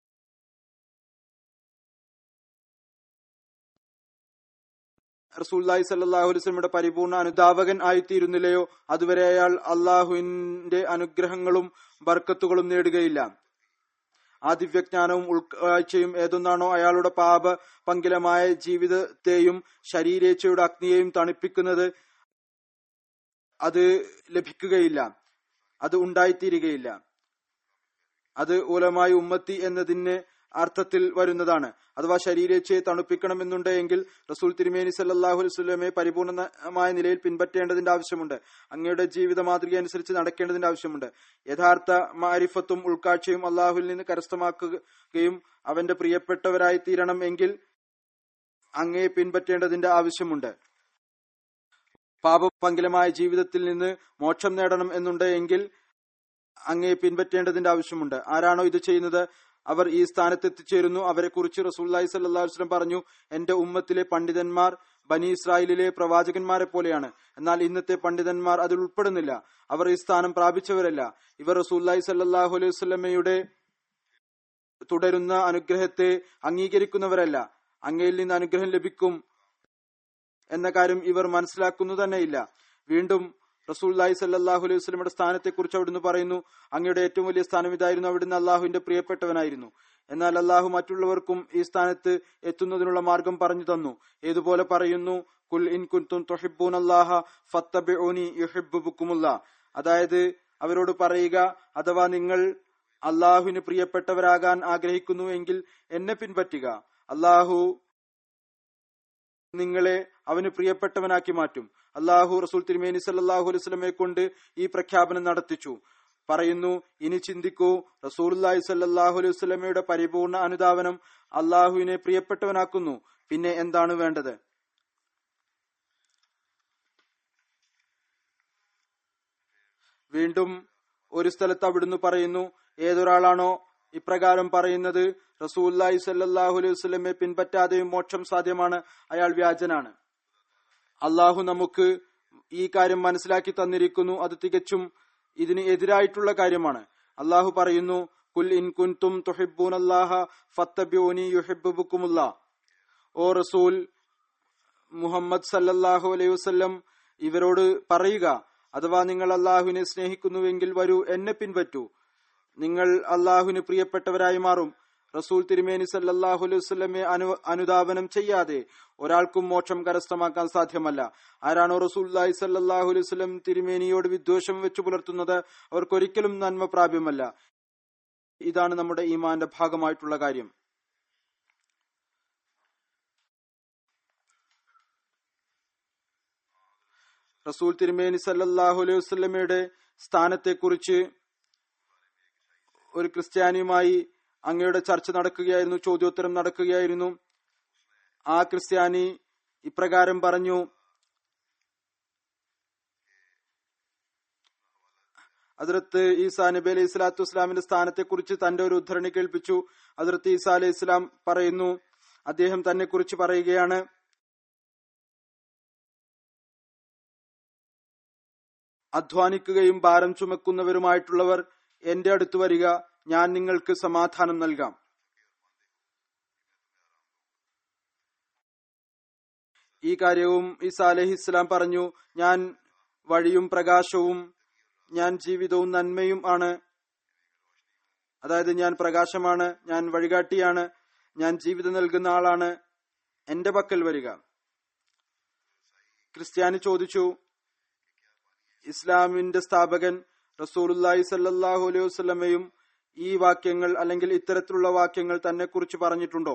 S2: റസൂല്ലായി സല്ലാഹു വസ്ലമിയുടെ പരിപൂർണ അനുധാവകൻ ആയിത്തീരുന്നില്ലയോ അതുവരെ അയാൾ അള്ളാഹുവിന്റെ അനുഗ്രഹങ്ങളും ബർക്കത്തുകളും നേടുകയില്ല ആ ദിവ്യജ്ഞാനവും ഉൾക്കാഴ്ചയും ഏതൊന്നാണോ അയാളുടെ പാപ പങ്കിലമായ ജീവിതത്തെയും ശരീരേച്ഛയുടെ അഗ്നിയെയും തണുപ്പിക്കുന്നത് അത് ലഭിക്കുകയില്ല അത് ഉണ്ടായിത്തീരുകയില്ല അത് ഉലമായി ഉമ്മത്തി എന്നതിന് അർത്ഥത്തിൽ വരുന്നതാണ് അഥവാ ശരീരേച്ഛയെ തണുപ്പിക്കണമെന്നുണ്ടെങ്കിൽ റസൂൽ തിരുമേനി സല്ലാഹു വസ്ലമെ പരിപൂർണമായ നിലയിൽ പിൻപറ്റേണ്ടതിന്റെ ആവശ്യമുണ്ട് അങ്ങയുടെ ജീവിത മാതൃക അനുസരിച്ച് നടക്കേണ്ടതിന്റെ ആവശ്യമുണ്ട് യഥാർത്ഥ മാരിഫത്തും ഉൾക്കാഴ്ചയും അള്ളാഹുവിൽ നിന്ന് കരസ്ഥമാക്കുകയും അവന്റെ പ്രിയപ്പെട്ടവരായി തീരണം എങ്കിൽ അങ്ങയെ പിൻപറ്റേണ്ടതിന്റെ ആവശ്യമുണ്ട് പാപപങ്കിലമായ ജീവിതത്തിൽ നിന്ന് മോക്ഷം നേടണം എന്നുണ്ടെങ്കിൽ അങ്ങയെ പിൻപറ്റേണ്ടതിന്റെ ആവശ്യമുണ്ട് ആരാണോ ഇത് ചെയ്യുന്നത് അവർ ഈ സ്ഥാനത്ത് എത്തിച്ചേരുന്നു അവരെ കുറിച്ച് റസൂല്ലായി സല്ലാ വസ്ലം പറഞ്ഞു എന്റെ ഉമ്മത്തിലെ പണ്ഡിതന്മാർ ബനി ഇസ്രായേലിലെ പ്രവാചകന്മാരെ പോലെയാണ് എന്നാൽ ഇന്നത്തെ പണ്ഡിതന്മാർ അതിൽ ഉൾപ്പെടുന്നില്ല അവർ ഈ സ്ഥാനം പ്രാപിച്ചവരല്ല ഇവർ റസൂല്ലായി സല്ലാഹു അലൈഹി വസ്ലമയുടെ തുടരുന്ന അനുഗ്രഹത്തെ അംഗീകരിക്കുന്നവരല്ല അങ്ങയിൽ നിന്ന് അനുഗ്രഹം ലഭിക്കും എന്ന കാര്യം ഇവർ മനസ്സിലാക്കുന്നു തന്നെയില്ല വീണ്ടും റസൂല്ലായി സല്ലാഹു അലൈഹി വസ്ലമയുടെ സ്ഥാനത്തെക്കുറിച്ച് അവിടുന്ന് പറയുന്നു അങ്ങയുടെ ഏറ്റവും വലിയ സ്ഥാനം ഇതായിരുന്നു അവിടുന്ന് അള്ളാഹുവിന്റെ പ്രിയപ്പെട്ടവനായിരുന്നു എന്നാൽ അള്ളാഹു മറ്റുള്ളവർക്കും ഈ സ്ഥാനത്ത് എത്തുന്നതിനുള്ള മാർഗം പറഞ്ഞു തന്നു ഏതുപോലെ പറയുന്നു കുൽ ഇൻ കുൻതും തൊഹിബൂൻ അള്ളാഹ ഫത്തബിഉനി യുഹിബ്ബുക്കുമുള്ള അതായത് അവരോട് പറയുക അഥവാ നിങ്ങൾ അള്ളാഹുവിന് പ്രിയപ്പെട്ടവരാകാൻ ആഗ്രഹിക്കുന്നു എങ്കിൽ എന്നെ പിൻപറ്റുക അള്ളാഹു നിങ്ങളെ അവന് പ്രിയപ്പെട്ടവനാക്കി മാറ്റും അള്ളാഹു റസൂൽ തിരുമേനി സല്ലാഹു അലൈസ്ലമെ കൊണ്ട് ഈ പ്രഖ്യാപനം നടത്തിച്ചു പറയുന്നു ഇനി ചിന്തിക്കൂ റസൂലുല്ലാഹി സല്ലാഹു അലൈഹി വസ്ലമയുടെ പരിപൂർണ അനുധാവനം അള്ളാഹുവിനെ പ്രിയപ്പെട്ടവനാക്കുന്നു പിന്നെ എന്താണ് വേണ്ടത് വീണ്ടും ഒരു സ്ഥലത്ത് അവിടുന്ന് പറയുന്നു ഏതൊരാളാണോ ഇപ്രകാരം പറയുന്നത് റസൂല്ലായി സല്ലാഹു അലൈഹി വസ്ലമെ പിൻപറ്റാതെയും മോക്ഷം സാധ്യമാണ് അയാൾ വ്യാജനാണ് അള്ളാഹു നമുക്ക് ഈ കാര്യം മനസ്സിലാക്കി തന്നിരിക്കുന്നു അത് തികച്ചും ഇതിന് എതിരായിട്ടുള്ള കാര്യമാണ് അള്ളാഹു പറയുന്നു കുൽ ഇൻ കുൻതും തുഹിബൂൻ അല്ലാഹ ഫത്തബ്യൂനി യുഹിബുക്കുമുല്ല ഓ റസൂൽ മുഹമ്മദ് സല്ലല്ലാഹു അലൈഹി വസല്ലം ഇവരോട് പറയുക അഥവാ നിങ്ങൾ അള്ളാഹുവിനെ സ്നേഹിക്കുന്നുവെങ്കിൽ വരൂ എന്നെ പിൻപറ്റൂ നിങ്ങൾ അള്ളാഹുവിന് പ്രിയപ്പെട്ടവരായി മാറും റസൂൽ തിരുമേനി സല്ലാഹു അലൈഹി വസ്ലമെ അനു അനുധാവനം ചെയ്യാതെ ഒരാൾക്കും മോക്ഷം കരസ്ഥമാക്കാൻ സാധ്യമല്ല ആരാണോ റസൂല്ലായി സല്ലാഹു അലൈഹി വസ്ലം തിരുമേനിയോട് വിദ്വേഷം വെച്ചു പുലർത്തുന്നത് അവർക്കൊരിക്കലും നന്മ പ്രാപ്യമല്ല ഇതാണ് നമ്മുടെ ഈമാന്റെ ഭാഗമായിട്ടുള്ള കാര്യം റസൂൽ തിരുമേനി സല്ലാഹു അലൈഹി വസ്ലമയുടെ സ്ഥാനത്തെക്കുറിച്ച് ഒരു ക്രിസ്ത്യാനിയുമായി അങ്ങയുടെ ചർച്ച നടക്കുകയായിരുന്നു ചോദ്യോത്തരം നടക്കുകയായിരുന്നു ആ ക്രിസ്ത്യാനി ഇപ്രകാരം പറഞ്ഞു അതിർത്ത് ഈസാ നബി അലൈഹി സ്വലാത്തു വസ്സലാമിന്റെ സ്ഥാനത്തെക്കുറിച്ച് തന്റെ ഒരു ഉദ്ധരണി കേൾപ്പിച്ചു അതിർത്ത് ഈസാ അലൈഹി ഇസ്ലാം പറയുന്നു അദ്ദേഹം തന്നെ കുറിച്ച് പറയുകയാണ് അധ്വാനിക്കുകയും ഭാരം ചുമക്കുന്നവരുമായിട്ടുള്ളവർ എന്റെ അടുത്ത് വരിക ഞാൻ നിങ്ങൾക്ക് സമാധാനം നൽകാം ഈ കാര്യവും ഈസാ അലഹി ഇസ്ലാം പറഞ്ഞു ഞാൻ വഴിയും പ്രകാശവും ഞാൻ ജീവിതവും നന്മയും ആണ് അതായത് ഞാൻ പ്രകാശമാണ് ഞാൻ വഴികാട്ടിയാണ് ഞാൻ ജീവിതം നൽകുന്ന ആളാണ് എന്റെ പക്കൽ വരിക ക്രിസ്ത്യാനി ചോദിച്ചു ഇസ്ലാമിന്റെ സ്ഥാപകൻ റസൂലുല്ലാഹി സല്ലാഹു അലൈഹി വസ്ലമയും ഈ വാക്യങ്ങൾ അല്ലെങ്കിൽ ഇത്തരത്തിലുള്ള വാക്യങ്ങൾ തന്നെ കുറിച്ച് പറഞ്ഞിട്ടുണ്ടോ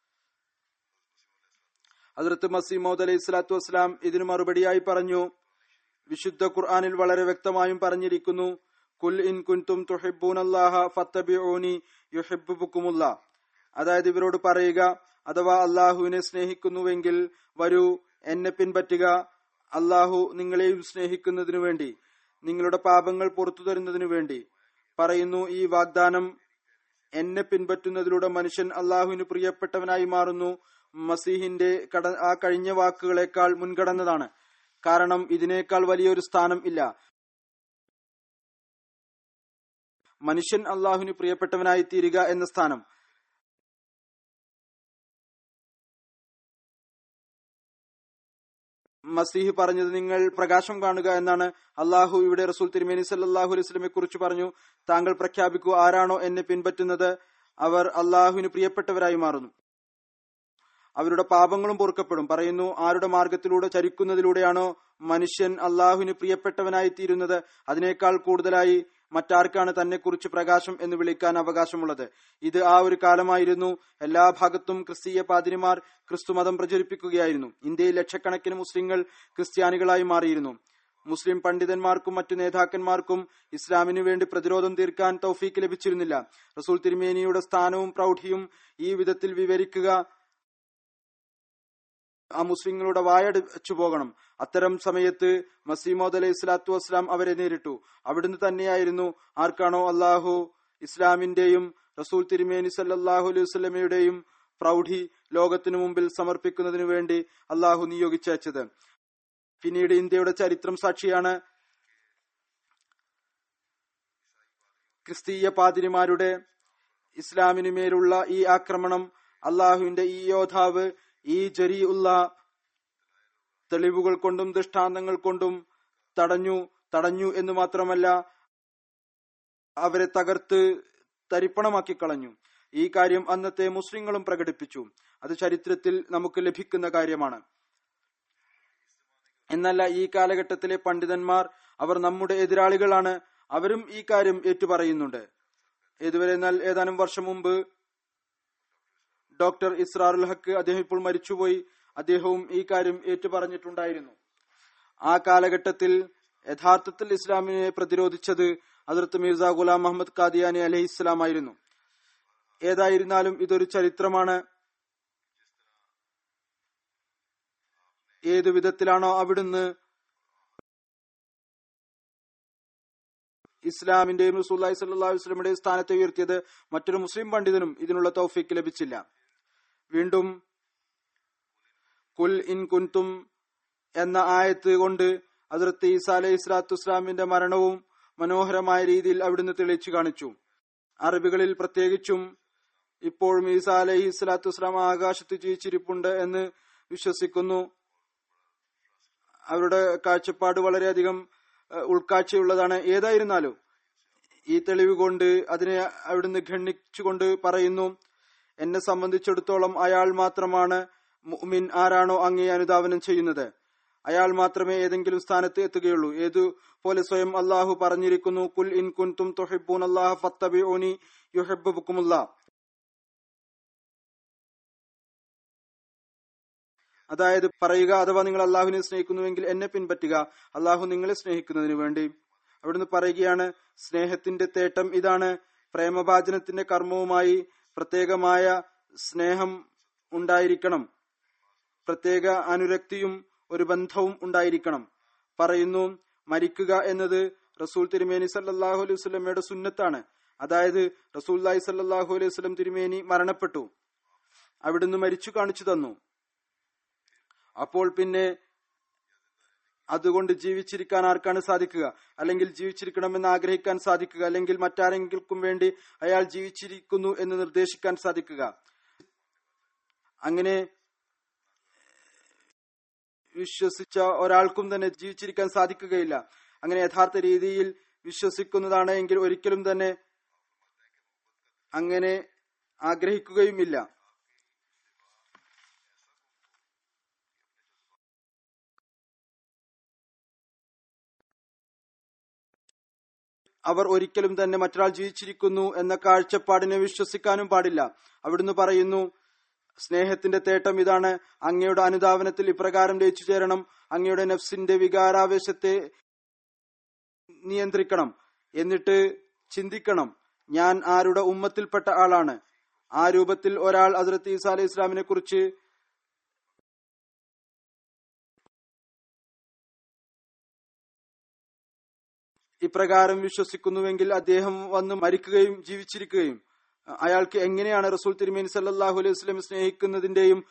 S2: അതിർത്ത് മസീമോദ് അലൈഹി സ്വലാത്തു വസ്സലാം ഇതിനു മറുപടിയായി പറഞ്ഞു വിശുദ്ധ ഖുർആാനിൽ വളരെ വ്യക്തമായും പറഞ്ഞിരിക്കുന്നു കുൽ ഇൻ കുൻതും തുഹിബൂൻ അല്ലാഹ ഫത്തബിഊനി യുഹിബ്ബുക്കുമുല്ല അതായത് ഇവരോട് പറയുക അഥവാ അള്ളാഹുവിനെ സ്നേഹിക്കുന്നുവെങ്കിൽ വരൂ എന്നെ പിൻപറ്റുക അള്ളാഹു നിങ്ങളെയും സ്നേഹിക്കുന്നതിനു വേണ്ടി നിങ്ങളുടെ പാപങ്ങൾ പുറത്തു തരുന്നതിനു വേണ്ടി പറയുന്നു ഈ വാഗ്ദാനം എന്നെ പിൻപറ്റുന്നതിലൂടെ മനുഷ്യൻ അള്ളാഹുവിന് പ്രിയപ്പെട്ടവനായി മാറുന്നു മസീഹിന്റെ കട ആ കഴിഞ്ഞ വാക്കുകളെക്കാൾ മുൻകടന്നതാണ് കാരണം ഇതിനേക്കാൾ വലിയൊരു സ്ഥാനം ഇല്ല മനുഷ്യൻ അള്ളാഹുവിന് പ്രിയപ്പെട്ടവനായി തീരുക എന്ന സ്ഥാനം മസീഹ് പറഞ്ഞത് നിങ്ങൾ പ്രകാശം കാണുക എന്നാണ് അള്ളാഹു ഇവിടെ റസൂൽ തിരുമേനി സല്ലാഹു അലൈഹി സ്വലമെ കുറിച്ച് പറഞ്ഞു താങ്കൾ പ്രഖ്യാപിക്കൂ ആരാണോ എന്നെ പിൻപറ്റുന്നത് അവർ അള്ളാഹുവിന് പ്രിയപ്പെട്ടവരായി മാറുന്നു അവരുടെ പാപങ്ങളും പൊറുക്കപ്പെടും പറയുന്നു ആരുടെ മാർഗത്തിലൂടെ ചരിക്കുന്നതിലൂടെയാണോ മനുഷ്യൻ അള്ളാഹുവിന് പ്രിയപ്പെട്ടവനായി തീരുന്നത് അതിനേക്കാൾ കൂടുതലായി മറ്റാർക്കാണ് തന്നെ കുറിച്ച് പ്രകാശം എന്ന് വിളിക്കാൻ അവകാശമുള്ളത് ഇത് ആ ഒരു കാലമായിരുന്നു എല്ലാ ഭാഗത്തും ക്രിസ്തീയ പാതിരിമാർ ക്രിസ്തുമതം പ്രചരിപ്പിക്കുകയായിരുന്നു ഇന്ത്യയിൽ ലക്ഷക്കണക്കിന് മുസ്ലിങ്ങൾ ക്രിസ്ത്യാനികളായി മാറിയിരുന്നു മുസ്ലിം പണ്ഡിതന്മാർക്കും മറ്റു നേതാക്കന്മാർക്കും ഇസ്ലാമിനു വേണ്ടി പ്രതിരോധം തീർക്കാൻ തൗഫീക്ക് ലഭിച്ചിരുന്നില്ല റസൂൽ തിരുമേനിയുടെ സ്ഥാനവും പ്രൗഢിയും ഈ വിധത്തിൽ വിവരിക്കുക ആ മുസ്ലിങ്ങളുടെ വായടച്ചു പോകണം അത്തരം സമയത്ത് മസീമോദ് അലൈഹി സ്വലാത്തു വസ്സലാം അവരെ നേരിട്ടു അവിടുന്ന് തന്നെയായിരുന്നു ആർക്കാണോ അള്ളാഹു ഇസ്ലാമിന്റെയും റസൂൽ തിരുമേനി സല്ലാഹു അലൈഹി വസ്ലമയുടെയും പ്രൗഢി ലോകത്തിനു മുമ്പിൽ സമർപ്പിക്കുന്നതിനു വേണ്ടി അള്ളാഹു നിയോഗിച്ചയച്ചത് പിന്നീട് ഇന്ത്യയുടെ ചരിത്രം സാക്ഷിയാണ് ക്രിസ്തീയ പാതിരിമാരുടെ ഇസ്ലാമിനുമേലുള്ള ഈ ആക്രമണം അള്ളാഹുവിന്റെ ഈ യോദ്ധാവ് ഈ ജരി ഉള്ള തെളിവുകൾ കൊണ്ടും ദൃഷ്ടാന്തങ്ങൾ കൊണ്ടും തടഞ്ഞു തടഞ്ഞു എന്ന് മാത്രമല്ല അവരെ തകർത്ത് തരിപ്പണമാക്കി കളഞ്ഞു ഈ കാര്യം അന്നത്തെ മുസ്ലിങ്ങളും പ്രകടിപ്പിച്ചു അത് ചരിത്രത്തിൽ നമുക്ക് ലഭിക്കുന്ന കാര്യമാണ് എന്നല്ല ഈ കാലഘട്ടത്തിലെ പണ്ഡിതന്മാർ അവർ നമ്മുടെ എതിരാളികളാണ് അവരും ഈ കാര്യം ഏറ്റുപറയുന്നുണ്ട് ഇതുവരെ എന്നാൽ ഏതാനും വർഷം മുമ്പ് ഡോക്ടർ ഇസ്രാറുൽ ഹക്ക് അദ്ദേഹം ഇപ്പോൾ മരിച്ചുപോയി അദ്ദേഹവും ഈ കാര്യം ഏറ്റുപറഞ്ഞിട്ടുണ്ടായിരുന്നു ആ കാലഘട്ടത്തിൽ യഥാർത്ഥത്തിൽ ഇസ്ലാമിനെ പ്രതിരോധിച്ചത് അതിർത്ത് മിർസ ഗുലാം മുഹമ്മദ് ഖാദിയാനി അലഹി ഇസ്ലാമായിരുന്നു ഏതായിരുന്നാലും ഇതൊരു ചരിത്രമാണ് ഏതു വിധത്തിലാണോ അവിടുന്ന് ഇസ്ലാമിന്റെയും റസൂല്ലായി സല്ലാഹു വസ്ലമിന്റെയും സ്ഥാനത്തെ ഉയർത്തിയത് മറ്റൊരു മുസ്ലിം പണ്ഡിതനും ഇതിനുള്ള തൗഫീക്ക് ലഭിച്ചില്ല വീണ്ടും കുൽ ഇൻ കുൻതും എന്ന ആയത്ത് കൊണ്ട് അതിർത്ത് ഈസ അലൈഹി സ്വലാത്തു ഇസ്ലാമിന്റെ മരണവും മനോഹരമായ രീതിയിൽ അവിടുന്ന് തെളിയിച്ചു കാണിച്ചു അറബികളിൽ പ്രത്യേകിച്ചും ഇപ്പോഴും ഈസ അലൈഹി സ്വലാത്തു ഇസ്ലാം ആകാശത്ത് ജീവിച്ചിരിപ്പുണ്ട് എന്ന് വിശ്വസിക്കുന്നു അവരുടെ കാഴ്ചപ്പാട് വളരെയധികം ഏഹ്, ഉൾക്കാഴ്ചയുള്ളതാണ് ഏതായിരുന്നാലും ഈ തെളിവ് കൊണ്ട് അതിനെ അവിടുന്ന് ഖണ്ഡിച്ചുകൊണ്ട് പറയുന്നു എന്നെ സംബന്ധിച്ചിടത്തോളം അയാൾ മാത്രമാണ് മുഅ്മിൻ ആരാണോ അങ്ങേ അനുധാവനം ചെയ്യുന്നത് അയാൾ മാത്രമേ ഏതെങ്കിലും സ്ഥാനത്ത് എത്തുകയുള്ളൂ ഏതുപോലെ സ്വയം അള്ളാഹു പറഞ്ഞിരിക്കുന്നു കുൽ ഇൻ കുൻതും തുഹിബ്ബൂൻ അല്ലാഹ ഫത്തബിഊനി യുഹിബ്ബുക്കുമുല്ലാ അതായത് പറയുക അഥവാ നിങ്ങൾ അള്ളാഹുവിനെ സ്നേഹിക്കുന്നുവെങ്കിൽ എന്നെ പിൻപറ്റുക അള്ളാഹു നിങ്ങളെ സ്നേഹിക്കുന്നതിന് വേണ്ടി അവിടുന്ന് പറയുകയാണ് സ്നേഹത്തിന്റെ തേട്ടം ഇതാണ് പ്രേമഭാജനത്തിന്റെ കർമ്മവുമായി പ്രത്യേകമായ സ്നേഹം ഉണ്ടായിരിക്കണം പ്രത്യേക അനുരക്തിയും ഒരു ബന്ധവും ഉണ്ടായിരിക്കണം പറയുന്നു മരിക്കുക എന്നത് റസൂൽ തിരുമേനി സല്ലാഹു അലൈഹി വസ്ലമയുടെ സുന്നത്താണ് അതായത് റസൂല്ലായി സല്ലാഹു അലൈഹി വസ്ലം തിരുമേനി മരണപ്പെട്ടു അവിടുന്ന് മരിച്ചു കാണിച്ചു തന്നു അപ്പോൾ പിന്നെ അതുകൊണ്ട് ജീവിച്ചിരിക്കാൻ ആർക്കാണ് സാധിക്കുക അല്ലെങ്കിൽ ജീവിച്ചിരിക്കണമെന്ന് ആഗ്രഹിക്കാൻ സാധിക്കുക അല്ലെങ്കിൽ മറ്റാരെങ്കിലും വേണ്ടി അയാൾ ജീവിച്ചിരിക്കുന്നു എന്ന് നിർദ്ദേശിക്കാൻ സാധിക്കുക അങ്ങനെ വിശ്വസിച്ച ഒരാൾക്കും തന്നെ ജീവിച്ചിരിക്കാൻ സാധിക്കുകയില്ല അങ്ങനെ യഥാർത്ഥ രീതിയിൽ വിശ്വസിക്കുന്നതാണ് എങ്കിൽ ഒരിക്കലും തന്നെ അങ്ങനെ ആഗ്രഹിക്കുകയുമില്ല അവർ ഒരിക്കലും തന്നെ മറ്റൊരാൾ ജീവിച്ചിരിക്കുന്നു എന്ന കാഴ്ചപ്പാടിനെ വിശ്വസിക്കാനും പാടില്ല അവിടുന്ന് പറയുന്നു സ്നേഹത്തിന്റെ തേട്ടം ഇതാണ് അങ്ങയുടെ അനുധാവനത്തിൽ ഇപ്രകാരം ലയിച്ചു ചേരണം അങ്ങയുടെ നഫ്സിന്റെ വികാരാവേശത്തെ നിയന്ത്രിക്കണം എന്നിട്ട് ചിന്തിക്കണം ഞാൻ ആരുടെ ഉമ്മത്തിൽപ്പെട്ട ആളാണ് ആ രൂപത്തിൽ ഒരാൾ ഹസ്രത്ത് ഈസ അലൈഹി ഇസ്ലാമിനെ കുറിച്ച് ഇപ്രകാരം വിശ്വസിക്കുന്നുവെങ്കിൽ അദ്ദേഹം വന്ന് മരിക്കുകയും ജീവിച്ചിരിക്കുകയും അയാൾക്ക് എങ്ങനെയാണ് റസൂൽ തിരുമേനി സല്ലാഹു അലൈഹി വസ്ലം സ്നേഹിക്കുന്നതിന്റെയും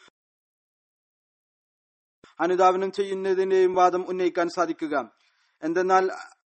S2: അനുധാവനം ചെയ്യുന്നതിന്റെയും വാദം ഉന്നയിക്കാൻ സാധിക്കുക എന്തെന്നാൽ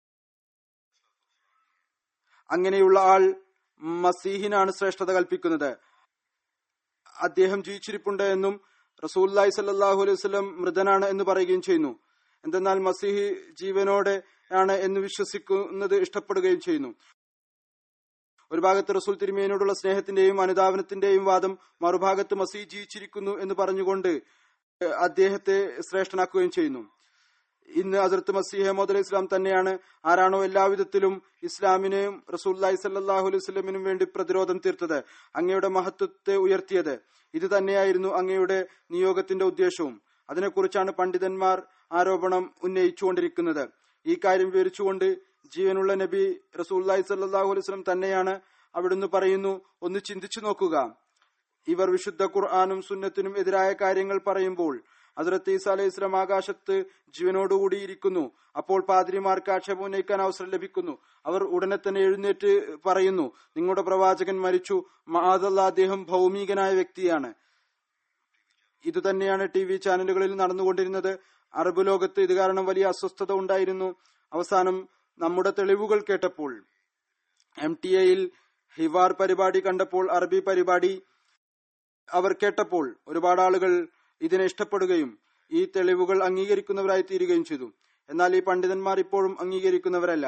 S2: അങ്ങനെയുള്ള ആൾ മസീഹിനാണ് ശ്രേഷ്ഠത കൽപ്പിക്കുന്നത് അദ്ദേഹം ജീവിച്ചിരിപ്പുണ്ട് എന്നും റസൂല്ലായി സല്ലാഹു അലൈഹി വസ്ലം മൃതനാണ് എന്ന് പറയുകയും ചെയ്യുന്നു എന്തെന്നാൽ മസീഹ് ജീവനോടെ ആണ് എന്ന് വിശ്വസിക്കുന്നത് ഇഷ്ടപ്പെടുകയും ചെയ്യുന്നു ഒരു ഭാഗത്ത് റസൂൽ തിരുമേനോടുള്ള സ്നേഹത്തിന്റെയും അനുധാവനത്തിന്റെയും വാദം മറുഭാഗത്ത് മസീഹ് ജീവിച്ചിരിക്കുന്നു എന്ന് പറഞ്ഞുകൊണ്ട് അദ്ദേഹത്തെ ശ്രേഷ്ഠനാക്കുകയും ചെയ്യുന്നു ഇന്ന് അതിർത്ത് മസീഹ് മോദ് അലൈഹി ഇസ്ലാം തന്നെയാണ് ആരാണോ എല്ലാവിധത്തിലും ഇസ്ലാമിനെയും റസൂല്ലായി സല്ലാഹു അലൈഹി സ്വലമിനും വേണ്ടി പ്രതിരോധം തീർത്തത് അങ്ങയുടെ മഹത്വത്തെ ഉയർത്തിയത് ഇത് തന്നെയായിരുന്നു അങ്ങയുടെ നിയോഗത്തിന്റെ ഉദ്ദേശവും അതിനെക്കുറിച്ചാണ് പണ്ഡിതന്മാർ ആരോപണം ഉന്നയിച്ചുകൊണ്ടിരിക്കുന്നത് ഈ കാര്യം വിവരിച്ചുകൊണ്ട് ജീവനുള്ള നബി റസൂല്ലായി സല്ലാഹു അലൈഹി സ്വലം തന്നെയാണ് അവിടുന്ന് പറയുന്നു ഒന്ന് ചിന്തിച്ചു നോക്കുക ഇവർ വിശുദ്ധ ഖുർആാനും സുന്നത്തിനും എതിരായ കാര്യങ്ങൾ പറയുമ്പോൾ ഹസ്രത്ത് ഈസ അലൈഹി ഇസ്ലാം ആകാശത്ത് ജീവനോടുകൂടി ഇരിക്കുന്നു അപ്പോൾ പാതിരിമാർക്ക് ആക്ഷേപം ഉന്നയിക്കാൻ അവസരം ലഭിക്കുന്നു അവർ ഉടനെ തന്നെ എഴുന്നേറ്റ് പറയുന്നു നിങ്ങളുടെ പ്രവാചകൻ മരിച്ചു മഹാദല്ല അദ്ദേഹം ഭൗമികനായ വ്യക്തിയാണ് ഇത് തന്നെയാണ് ടി വി ചാനലുകളിൽ നടന്നുകൊണ്ടിരുന്നത് അറബ് ലോകത്ത് ഇത് കാരണം വലിയ അസ്വസ്ഥത ഉണ്ടായിരുന്നു അവസാനം നമ്മുടെ തെളിവുകൾ കേട്ടപ്പോൾ എം ടി എയിൽ ഹിവാർ പരിപാടി കണ്ടപ്പോൾ അറബി പരിപാടി അവർ കേട്ടപ്പോൾ ഒരുപാട് ആളുകൾ ഇതിനെ ഇഷ്ടപ്പെടുകയും ഈ തെളിവുകൾ അംഗീകരിക്കുന്നവരായി തീരുകയും ചെയ്തു എന്നാൽ ഈ പണ്ഡിതന്മാർ ഇപ്പോഴും അംഗീകരിക്കുന്നവരല്ല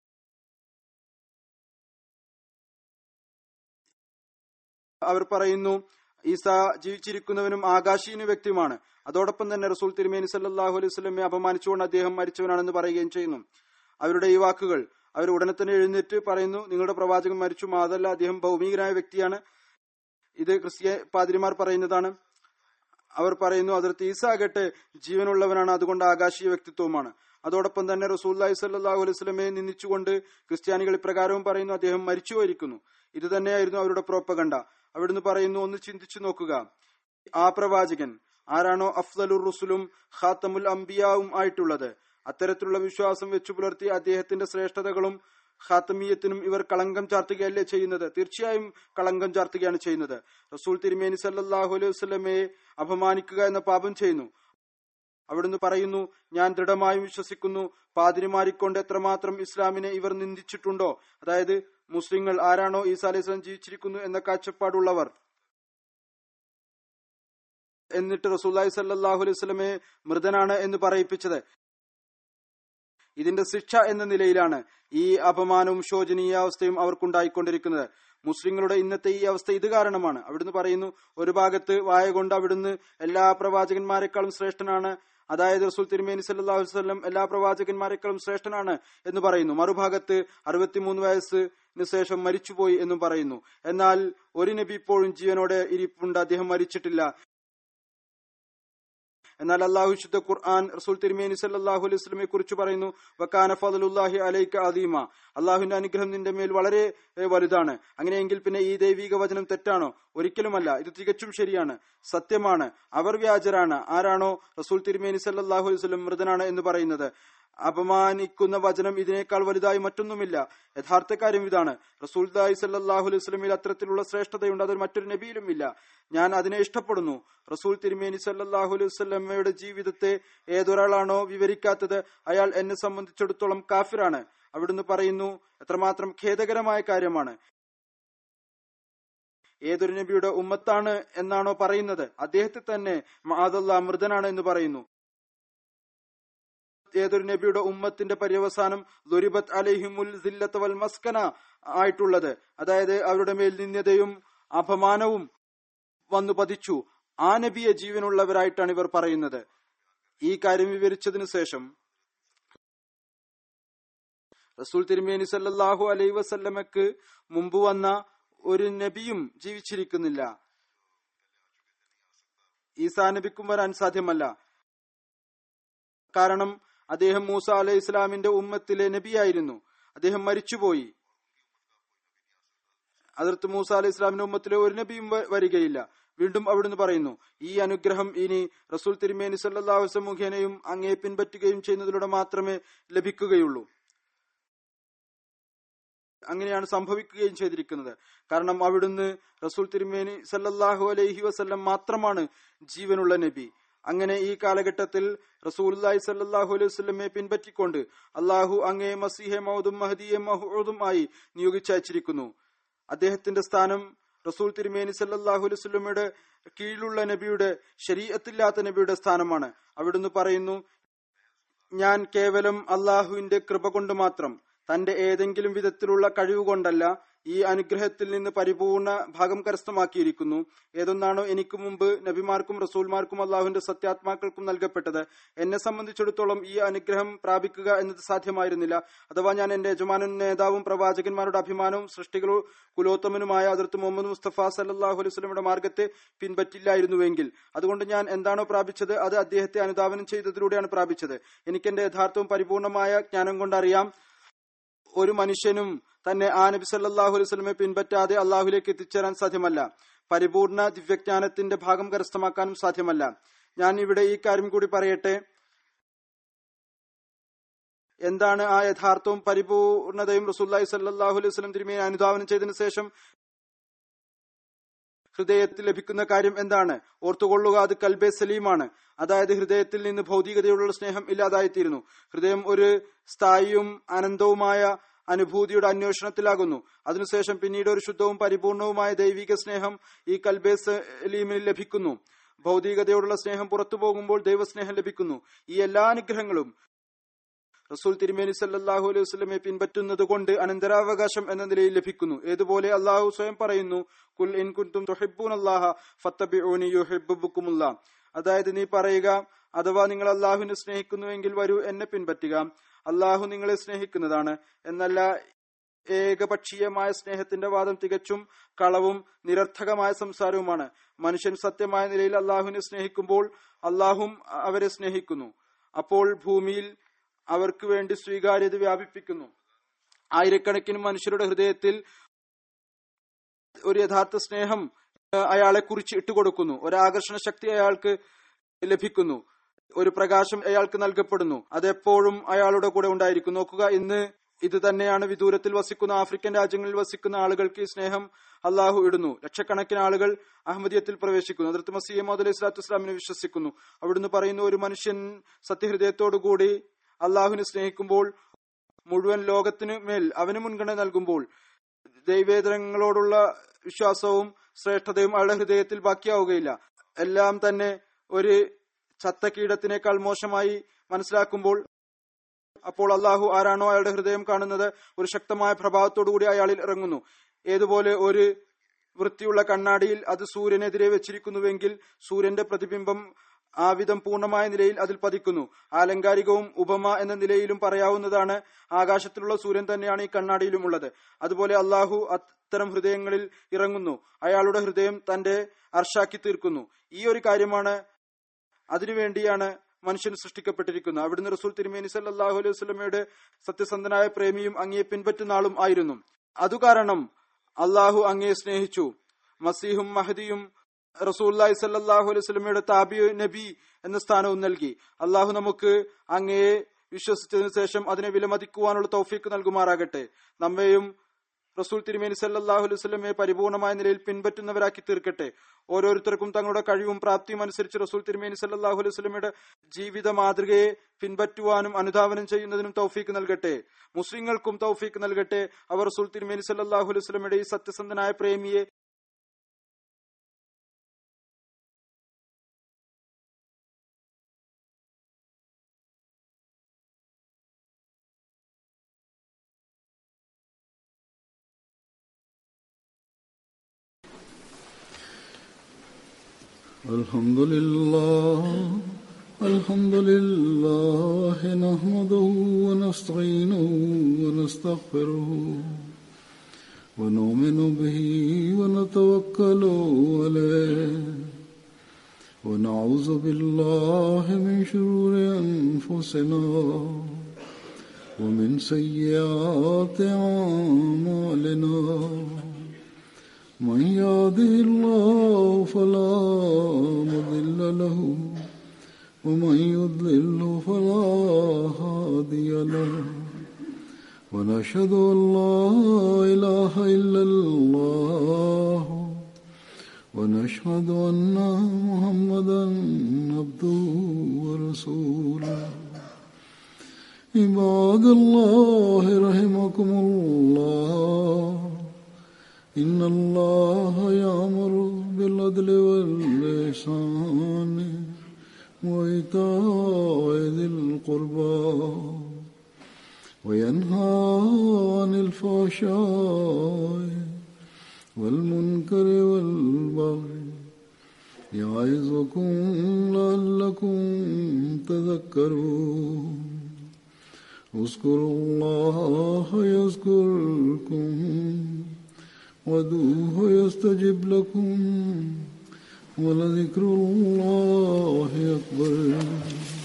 S2: അവർ പറയുന്നു ഈസ ജീവിച്ചിരിക്കുന്നവനും ആകാശീന വ്യക്തിയുമാണ് അതോടൊപ്പം തന്നെ റസൂൽ തിരുമേനി സല്ലാഹു അലൈഹി സ്വലമെ അപമാനിച്ചുകൊണ്ട് അദ്ദേഹം മരിച്ചവനാണെന്ന് പറയുകയും ചെയ്യുന്നു അവരുടെ ഈ വാക്കുകൾ അവർ ഉടനെ തന്നെ എഴുന്നേറ്റ് പറയുന്നു നിങ്ങളുടെ പ്രവാചകൻ മരിച്ചു മാതല്ല അദ്ദേഹം ഭൗമികനായ വ്യക്തിയാണ് ഇത് ക്രിസ്ത്യ പാതിരിമാർ പറയുന്നതാണ് അവർ പറയുന്നു അതിർത്ത് ഈസ ആകട്ടെ ജീവനുള്ളവനാണ് അതുകൊണ്ട് ആകാശീയ വ്യക്തിത്വവുമാണ് അതോടൊപ്പം തന്നെ റസൂല്ലായി സല്ലാഹു അലൈഹി സ്വലമയെ നിന്ദിച്ചുകൊണ്ട് ക്രിസ്ത്യാനികൾ ഇപ്രകാരവും പറയുന്നു അദ്ദേഹം മരിച്ചു പോയിരിക്കുന്നു ഇത് തന്നെയായിരുന്നു അവരുടെ പ്രോപ്പകണ്ട അവിടുന്ന് പറയുന്നു ഒന്ന് ചിന്തിച്ചു നോക്കുക ആ പ്രവാചകൻ ആരാണോ അഫ്സലുർ റുസുലും ഖാത്തമുൽ അംബിയാവും ആയിട്ടുള്ളത് അത്തരത്തിലുള്ള വിശ്വാസം വെച്ചു പുലർത്തി അദ്ദേഹത്തിന്റെ ശ്രേഷ്ഠതകളും ഖാത്തമീയത്തിനും ഇവർ കളങ്കം ചാർത്തുകയല്ലേ ചെയ്യുന്നത് തീർച്ചയായും കളങ്കം ചാർത്തുകയാണ് ചെയ്യുന്നത് റസൂൽ തിരുമേനി സല്ലാഹു അലൈഹി വസ്ലമയെ അപമാനിക്കുക എന്ന പാപം ചെയ്യുന്നു അവിടുന്ന് പറയുന്നു ഞാൻ ദൃഢമായും വിശ്വസിക്കുന്നു പാതിരിമാരിക്കൊണ്ട് എത്രമാത്രം ഇസ്ലാമിനെ ഇവർ നിന്ദിച്ചിട്ടുണ്ടോ അതായത് മുസ്ലിങ്ങൾ ആരാണോ ഈസാ അലൈഹി സ്വലം ജീവിച്ചിരിക്കുന്നു എന്ന കാഴ്ചപ്പാടുള്ളവർ എന്നിട്ട് റസൂല്ലായി സല്ലാഹു അലൈഹി സ്വലമെ മൃതനാണ് എന്ന് പറയിപ്പിച്ചത് ഇതിന്റെ ശിക്ഷ എന്ന നിലയിലാണ് ഈ അപമാനവും ശോചനീയാവസ്ഥയും അവർക്കുണ്ടായിക്കൊണ്ടിരിക്കുന്നത് മുസ്ലിങ്ങളുടെ ഇന്നത്തെ ഈ അവസ്ഥ ഇത് കാരണമാണ് അവിടുന്ന് പറയുന്നു ഒരു ഭാഗത്ത് വായ കൊണ്ട് അവിടുന്ന് എല്ലാ പ്രവാചകന്മാരെക്കാളും ശ്രേഷ്ഠനാണ് അതായത് റസൂൽ തിരുമേനി സല്ലാഹു വസ്ലം എല്ലാ പ്രവാചകന്മാരെക്കാളും ശ്രേഷ്ഠനാണ് എന്ന് പറയുന്നു മറുഭാഗത്ത് അറുപത്തിമൂന്ന് വയസ്സിന് ശേഷം മരിച്ചുപോയി എന്നും പറയുന്നു എന്നാൽ ഒരു നബി ഇപ്പോഴും ജീവനോടെ ഇരിപ്പുണ്ട് അദ്ദേഹം മരിച്ചിട്ടില്ല എന്നാൽ അള്ളാഹു ശുദ്ധ ഖുർആൻ റസൂൽ തിരുമേനി സല്ലാഹു അലൈഹി സ്വലമെ കുറിച്ച് പറയുന്നു വക്കാന ഫലുല്ലാഹി അലൈക്ക അദീമ അള്ളാഹുവിന്റെ അനുഗ്രഹം നിന്റെ മേൽ വളരെ വലുതാണ് അങ്ങനെയെങ്കിൽ പിന്നെ ഈ ദൈവിക വചനം തെറ്റാണോ ഒരിക്കലുമല്ല ഇത് തികച്ചും ശരിയാണ് സത്യമാണ് അവർ വ്യാജരാണ് ആരാണോ റസൂൽ തിരുമേനി സല്ലാഹു അലൈഹി സ്വലം മൃതനാണ് എന്ന് പറയുന്നത് അപമാനിക്കുന്ന വചനം ഇതിനേക്കാൾ വലുതായി മറ്റൊന്നുമില്ല യഥാർത്ഥ കാര്യം ഇതാണ് റസൂൽ ദായി സല്ലാഹു അലൈഹി സ്വലമിൽ അത്തരത്തിലുള്ള ശ്രേഷ്ഠതയുണ്ട് അത് മറ്റൊരു നബിയിലും ഇല്ല ഞാൻ അതിനെ ഇഷ്ടപ്പെടുന്നു റസൂൽ തിരുമേനി സല്ലാഹു അലൈഹി വസ്ലമയുടെ ജീവിതത്തെ ഏതൊരാളാണോ വിവരിക്കാത്തത് അയാൾ എന്നെ സംബന്ധിച്ചിടത്തോളം കാഫിറാണ് അവിടുന്ന് പറയുന്നു എത്രമാത്രം ഖേദകരമായ കാര്യമാണ് ഏതൊരു നബിയുടെ ഉമ്മത്താണ് എന്നാണോ പറയുന്നത് അദ്ദേഹത്തെ തന്നെ മാതല്ല മൃതനാണ് എന്ന് പറയുന്നു ഏതൊരു നബിയുടെ ഉമ്മത്തിന്റെ പര്യവസാനം ദുരിബത്ത് അലഹിമുൽ സില്ലത്ത് വൽ മസ്കന ആയിട്ടുള്ളത് അതായത് അവരുടെ മേൽ നിന്യതയും അപമാനവും വന്നു പതിച്ചു ആ നബിയെ ജീവനുള്ളവരായിട്ടാണ് ഇവർ പറയുന്നത് ഈ കാര്യം വിവരിച്ചതിനു ശേഷം റസൂൽ തിരുമേനി സല്ലാഹു അലൈ വസല്ലമക്ക് മുമ്പ് വന്ന ഒരു നബിയും ജീവിച്ചിരിക്കുന്നില്ല ഈസാ നബിക്കും വരാൻ സാധ്യമല്ല കാരണം അദ്ദേഹം മൂസ അലൈഹി ഇസ്ലാമിന്റെ ഉമ്മത്തിലെ നബിയായിരുന്നു അദ്ദേഹം മരിച്ചുപോയി അതിർത്ത് മൂസ അലൈഹി ഇസ്ലാമിന്റെ ഉമ്മത്തിലെ ഒരു നബിയും വരികയില്ല വീണ്ടും അവിടുന്ന് പറയുന്നു ഈ അനുഗ്രഹം ഇനി റസൂൽ തിരുമേനി സല്ലാഹുസം മുഖേനയും അങ്ങേ പിൻപറ്റുകയും ചെയ്യുന്നതിലൂടെ മാത്രമേ ലഭിക്കുകയുള്ളൂ അങ്ങനെയാണ് സംഭവിക്കുകയും ചെയ്തിരിക്കുന്നത് കാരണം അവിടുന്ന് റസൂൽ തിരുമേനി സല്ലല്ലാഹു അലൈഹി വസല്ലം മാത്രമാണ് ജീവനുള്ള നബി അങ്ങനെ ഈ കാലഘട്ടത്തിൽ റസൂലി സല്ലാഹു അലൈഹി വസ്ലമെ പിൻപറ്റിക്കൊണ്ട് അള്ളാഹു അങ്ങേ മസീഹെ മൗദും മഹദിയെ മഹൂദും ആയി നിയോഗിച്ചയച്ചിരിക്കുന്നു അദ്ദേഹത്തിന്റെ സ്ഥാനം റസൂൽ തിരുമേനി സല്ലാഹു അലൈഹി വസ്ലമയുടെ കീഴിലുള്ള നബിയുടെ ശരീരത്തില്ലാത്ത നബിയുടെ സ്ഥാനമാണ് അവിടുന്ന് പറയുന്നു ഞാൻ കേവലം അള്ളാഹുവിന്റെ കൃപ കൊണ്ട് മാത്രം തന്റെ ഏതെങ്കിലും വിധത്തിലുള്ള കഴിവ് കൊണ്ടല്ല ഈ അനുഗ്രഹത്തിൽ നിന്ന് പരിപൂർണ ഭാഗം കരസ്ഥമാക്കിയിരിക്കുന്നു ഏതൊന്നാണോ എനിക്ക് മുമ്പ് നബിമാർക്കും റസൂൽമാർക്കും അള്ളാഹുവിന്റെ സത്യാത്മാക്കൾക്കും നൽകപ്പെട്ടത് എന്നെ സംബന്ധിച്ചിടത്തോളം ഈ അനുഗ്രഹം പ്രാപിക്കുക എന്നത് സാധ്യമായിരുന്നില്ല അഥവാ ഞാൻ എന്റെ യജമാനും നേതാവും പ്രവാചകന്മാരുടെ അഭിമാനവും സൃഷ്ടികളും കുലോത്തമനുമായ അതിർത്ത് മുഹമ്മദ് മുസ്തഫ സല്ലാഹു അലൈഹി സ്വലമിയുടെ മാർഗത്തെ പിൻപറ്റില്ലായിരുന്നുവെങ്കിൽ അതുകൊണ്ട് ഞാൻ എന്താണോ പ്രാപിച്ചത് അത് അദ്ദേഹത്തെ അനുധാവനം ചെയ്തതിലൂടെയാണ് പ്രാപിച്ചത് എനിക്ക് എന്റെ യഥാർത്ഥവും പരിപൂർണമായ ജ്ഞാനം കൊണ്ടറിയാം ഒരു മനുഷ്യനും തന്നെ ആ നബി സല്ലാഹു അലൈഹി സ്വലമെ പിൻപറ്റാതെ അള്ളാഹുലേക്ക് എത്തിച്ചേരാൻ സാധ്യമല്ല പരിപൂർണ ദിവ്യജ്ഞാനത്തിന്റെ ഭാഗം കരസ്ഥമാക്കാനും സാധ്യമല്ല ഞാൻ ഇവിടെ ഈ കാര്യം കൂടി പറയട്ടെ എന്താണ് ആ യഥാർത്ഥവും പരിപൂർണതയും റസൂല്ലായി സല്ലാഹു അലൈഹി സ്വലം തിരുമേനി അനുധാവനം ചെയ്തതിനു ശേഷം ഹൃദയത്തിൽ ലഭിക്കുന്ന കാര്യം എന്താണ് ഓർത്തുകൊള്ളുക അത് കൽബെ സലീമാണ് അതായത് ഹൃദയത്തിൽ നിന്ന് ഭൗതികതയോടുള്ള സ്നേഹം ഇല്ലാതായിത്തീരുന്നു ഹൃദയം ഒരു സ്ഥായിയും അനന്തവുമായ അനുഭൂതിയുടെ അന്വേഷണത്തിലാകുന്നു അതിനുശേഷം പിന്നീട് ഒരു ശുദ്ധവും പരിപൂർണവുമായ ദൈവിക സ്നേഹം ഈ കൽബെ സലീമിൽ ലഭിക്കുന്നു ഭൗതികതയോടുള്ള സ്നേഹം പുറത്തു പോകുമ്പോൾ ദൈവസ്നേഹം ലഭിക്കുന്നു ഈ എല്ലാ അനുഗ്രഹങ്ങളും റസൂൽ തിരുമേനി സല്ലാഹു അലൈഹി വസ്ലമെ പിൻപറ്റുന്നത് കൊണ്ട് അനന്തരാവകാശം എന്ന നിലയിൽ ലഭിക്കുന്നു ഏതുപോലെ അള്ളാഹു സ്വയം പറയുന്നു കുൽ ഇൻ കുന്തും തുഹിബൂൻ അള്ളാഹ ഫത്തബിഊനി യുഹിബ്ബുക്കുമുള്ള അതായത് നീ പറയുക അഥവാ നിങ്ങൾ അള്ളാഹുവിനെ സ്നേഹിക്കുന്നുവെങ്കിൽ വരൂ എന്നെ പിൻപറ്റുക അള്ളാഹു നിങ്ങളെ സ്നേഹിക്കുന്നതാണ് എന്നല്ല ഏകപക്ഷീയമായ സ്നേഹത്തിന്റെ വാദം തികച്ചും കളവും നിരർത്ഥകമായ സംസാരവുമാണ് മനുഷ്യൻ സത്യമായ നിലയിൽ അള്ളാഹുവിനെ സ്നേഹിക്കുമ്പോൾ അള്ളാഹും അവരെ സ്നേഹിക്കുന്നു അപ്പോൾ ഭൂമിയിൽ അവർക്ക് വേണ്ടി സ്വീകാര്യത വ്യാപിപ്പിക്കുന്നു ആയിരക്കണക്കിന് മനുഷ്യരുടെ ഹൃദയത്തിൽ ഒരു യഥാർത്ഥ സ്നേഹം അയാളെ കുറിച്ച് ഇട്ടുകൊടുക്കുന്നു ഒരു ആകർഷണ ശക്തി അയാൾക്ക് ലഭിക്കുന്നു ഒരു പ്രകാശം അയാൾക്ക് നൽകപ്പെടുന്നു അതെപ്പോഴും അയാളുടെ കൂടെ ഉണ്ടായിരിക്കും നോക്കുക ഇന്ന് ഇത് തന്നെയാണ് വിദൂരത്തിൽ വസിക്കുന്ന ആഫ്രിക്കൻ രാജ്യങ്ങളിൽ വസിക്കുന്ന ആളുകൾക്ക് ഈ സ്നേഹം അള്ളാഹു ഇടുന്നു ലക്ഷക്കണക്കിന് ആളുകൾ അഹമ്മദിയത്തിൽ പ്രവേശിക്കുന്നു അതിർത്ത് മസീമോദ് അലൈഹി സ്വലാത്തു വസ്സലാമിനെ വിശ്വസിക്കുന്നു അവിടുന്ന് പറയുന്നു ഒരു മനുഷ്യൻ സത്യഹൃദയത്തോടുകൂടി അള്ളാഹുവിനെ സ്നേഹിക്കുമ്പോൾ മുഴുവൻ ലോകത്തിന് മേൽ അവന് മുൻഗണന നൽകുമ്പോൾ ദൈവേതരങ്ങളോടുള്ള വിശ്വാസവും ശ്രേഷ്ഠതയും അയാളുടെ ഹൃദയത്തിൽ ബാക്കിയാവുകയില്ല എല്ലാം തന്നെ ഒരു ചത്ത കീടത്തിനേക്കാൾ മോശമായി മനസ്സിലാക്കുമ്പോൾ അപ്പോൾ അള്ളാഹു ആരാണോ അയാളുടെ ഹൃദയം കാണുന്നത് ഒരു ശക്തമായ പ്രഭാവത്തോടുകൂടി അയാളിൽ ഇറങ്ങുന്നു ഏതുപോലെ ഒരു വൃത്തിയുള്ള കണ്ണാടിയിൽ അത് സൂര്യനെതിരെ വെച്ചിരിക്കുന്നുവെങ്കിൽ സൂര്യന്റെ പ്രതിബിംബം ആ വിധം പൂർണ്ണമായ നിലയിൽ അതിൽ പതിക്കുന്നു ആലങ്കാരികവും ഉപമ എന്ന നിലയിലും പറയാവുന്നതാണ് ആകാശത്തിലുള്ള സൂര്യൻ തന്നെയാണ് ഈ കണ്ണാടിയിലും ഉള്ളത് അതുപോലെ അള്ളാഹു അത്തരം ഹൃദയങ്ങളിൽ ഇറങ്ങുന്നു അയാളുടെ ഹൃദയം തന്റെ അർഷാക്കി തീർക്കുന്നു ഈ ഒരു കാര്യമാണ് അതിനുവേണ്ടിയാണ് മനുഷ്യൻ സൃഷ്ടിക്കപ്പെട്ടിരിക്കുന്നത് അവിടുന്ന് റസൂൽ തിരുമേനി സല്ലാഹു അലൈഹി വസ്ലമയുടെ സത്യസന്ധനായ പ്രേമിയും അങ്ങയെ പിൻപറ്റുന്ന ആളും ആയിരുന്നു അതുകാരണം അള്ളാഹു അങ്ങയെ സ്നേഹിച്ചു മസീഹും മഹദിയും റസൂല്ലായി സല്ലാഹു അലൈഹി സ്വലമയുടെ താബി നബി എന്ന സ്ഥാനവും നൽകി അള്ളാഹു നമുക്ക് അങ്ങയെ വിശ്വസിച്ചതിനു ശേഷം അതിനെ വിലമതിക്കുവാനുള്ള തൗഫീക്ക് നൽകുമാറാകട്ടെ നമ്മെയും റസൂൽ തിരുമേനി സല്ലാഹു അലൈഹി സ്വലമയെ പരിപൂർണമായ നിലയിൽ പിൻപറ്റുന്നവരാക്കി തീർക്കട്ടെ ഓരോരുത്തർക്കും തങ്ങളുടെ കഴിവും പ്രാപ്തിയും അനുസരിച്ച് റസൂൽ തിരുമേനി സല്ലാഹു അലൈഹി സ്വലമയുടെ ജീവിത മാതൃകയെ പിൻപറ്റുവാനും അനുധാവനം ചെയ്യുന്നതിനും തൗഫീക്ക് നൽകട്ടെ മുസ്ലിങ്ങൾക്കും തൗഫീക്ക് നൽകട്ടെ അവർ റസൂൽ തിരുമേനി സല്ലാഹു അലൈഹി സ്വലമയുടെ ഈ സത്യസന്ധനായ പ്രേമിയെ
S1: الحمد لله الحمد لله نحمده ونستعينه ونستغفره ونؤمن به ونتوكل عليه ونعوذ بالله من شرور أنفسنا ومن سيئات أعمالنا من يهده الله فلا مضل له ومن يضلل فلا هادي له ونشهد ان لا اله الا الله ونشهد ان محمدا عبده ورسوله عباد الله رحمكم الله إن الله يأمر بالعدل واللسان وإيتاء ذي القربى وينهى عن الفحشاء والمنكر والبغي يعظكم لعلكم تذكرون اذكروا الله يذكركم ودوه يستجب لكم ولذكر الله أكبر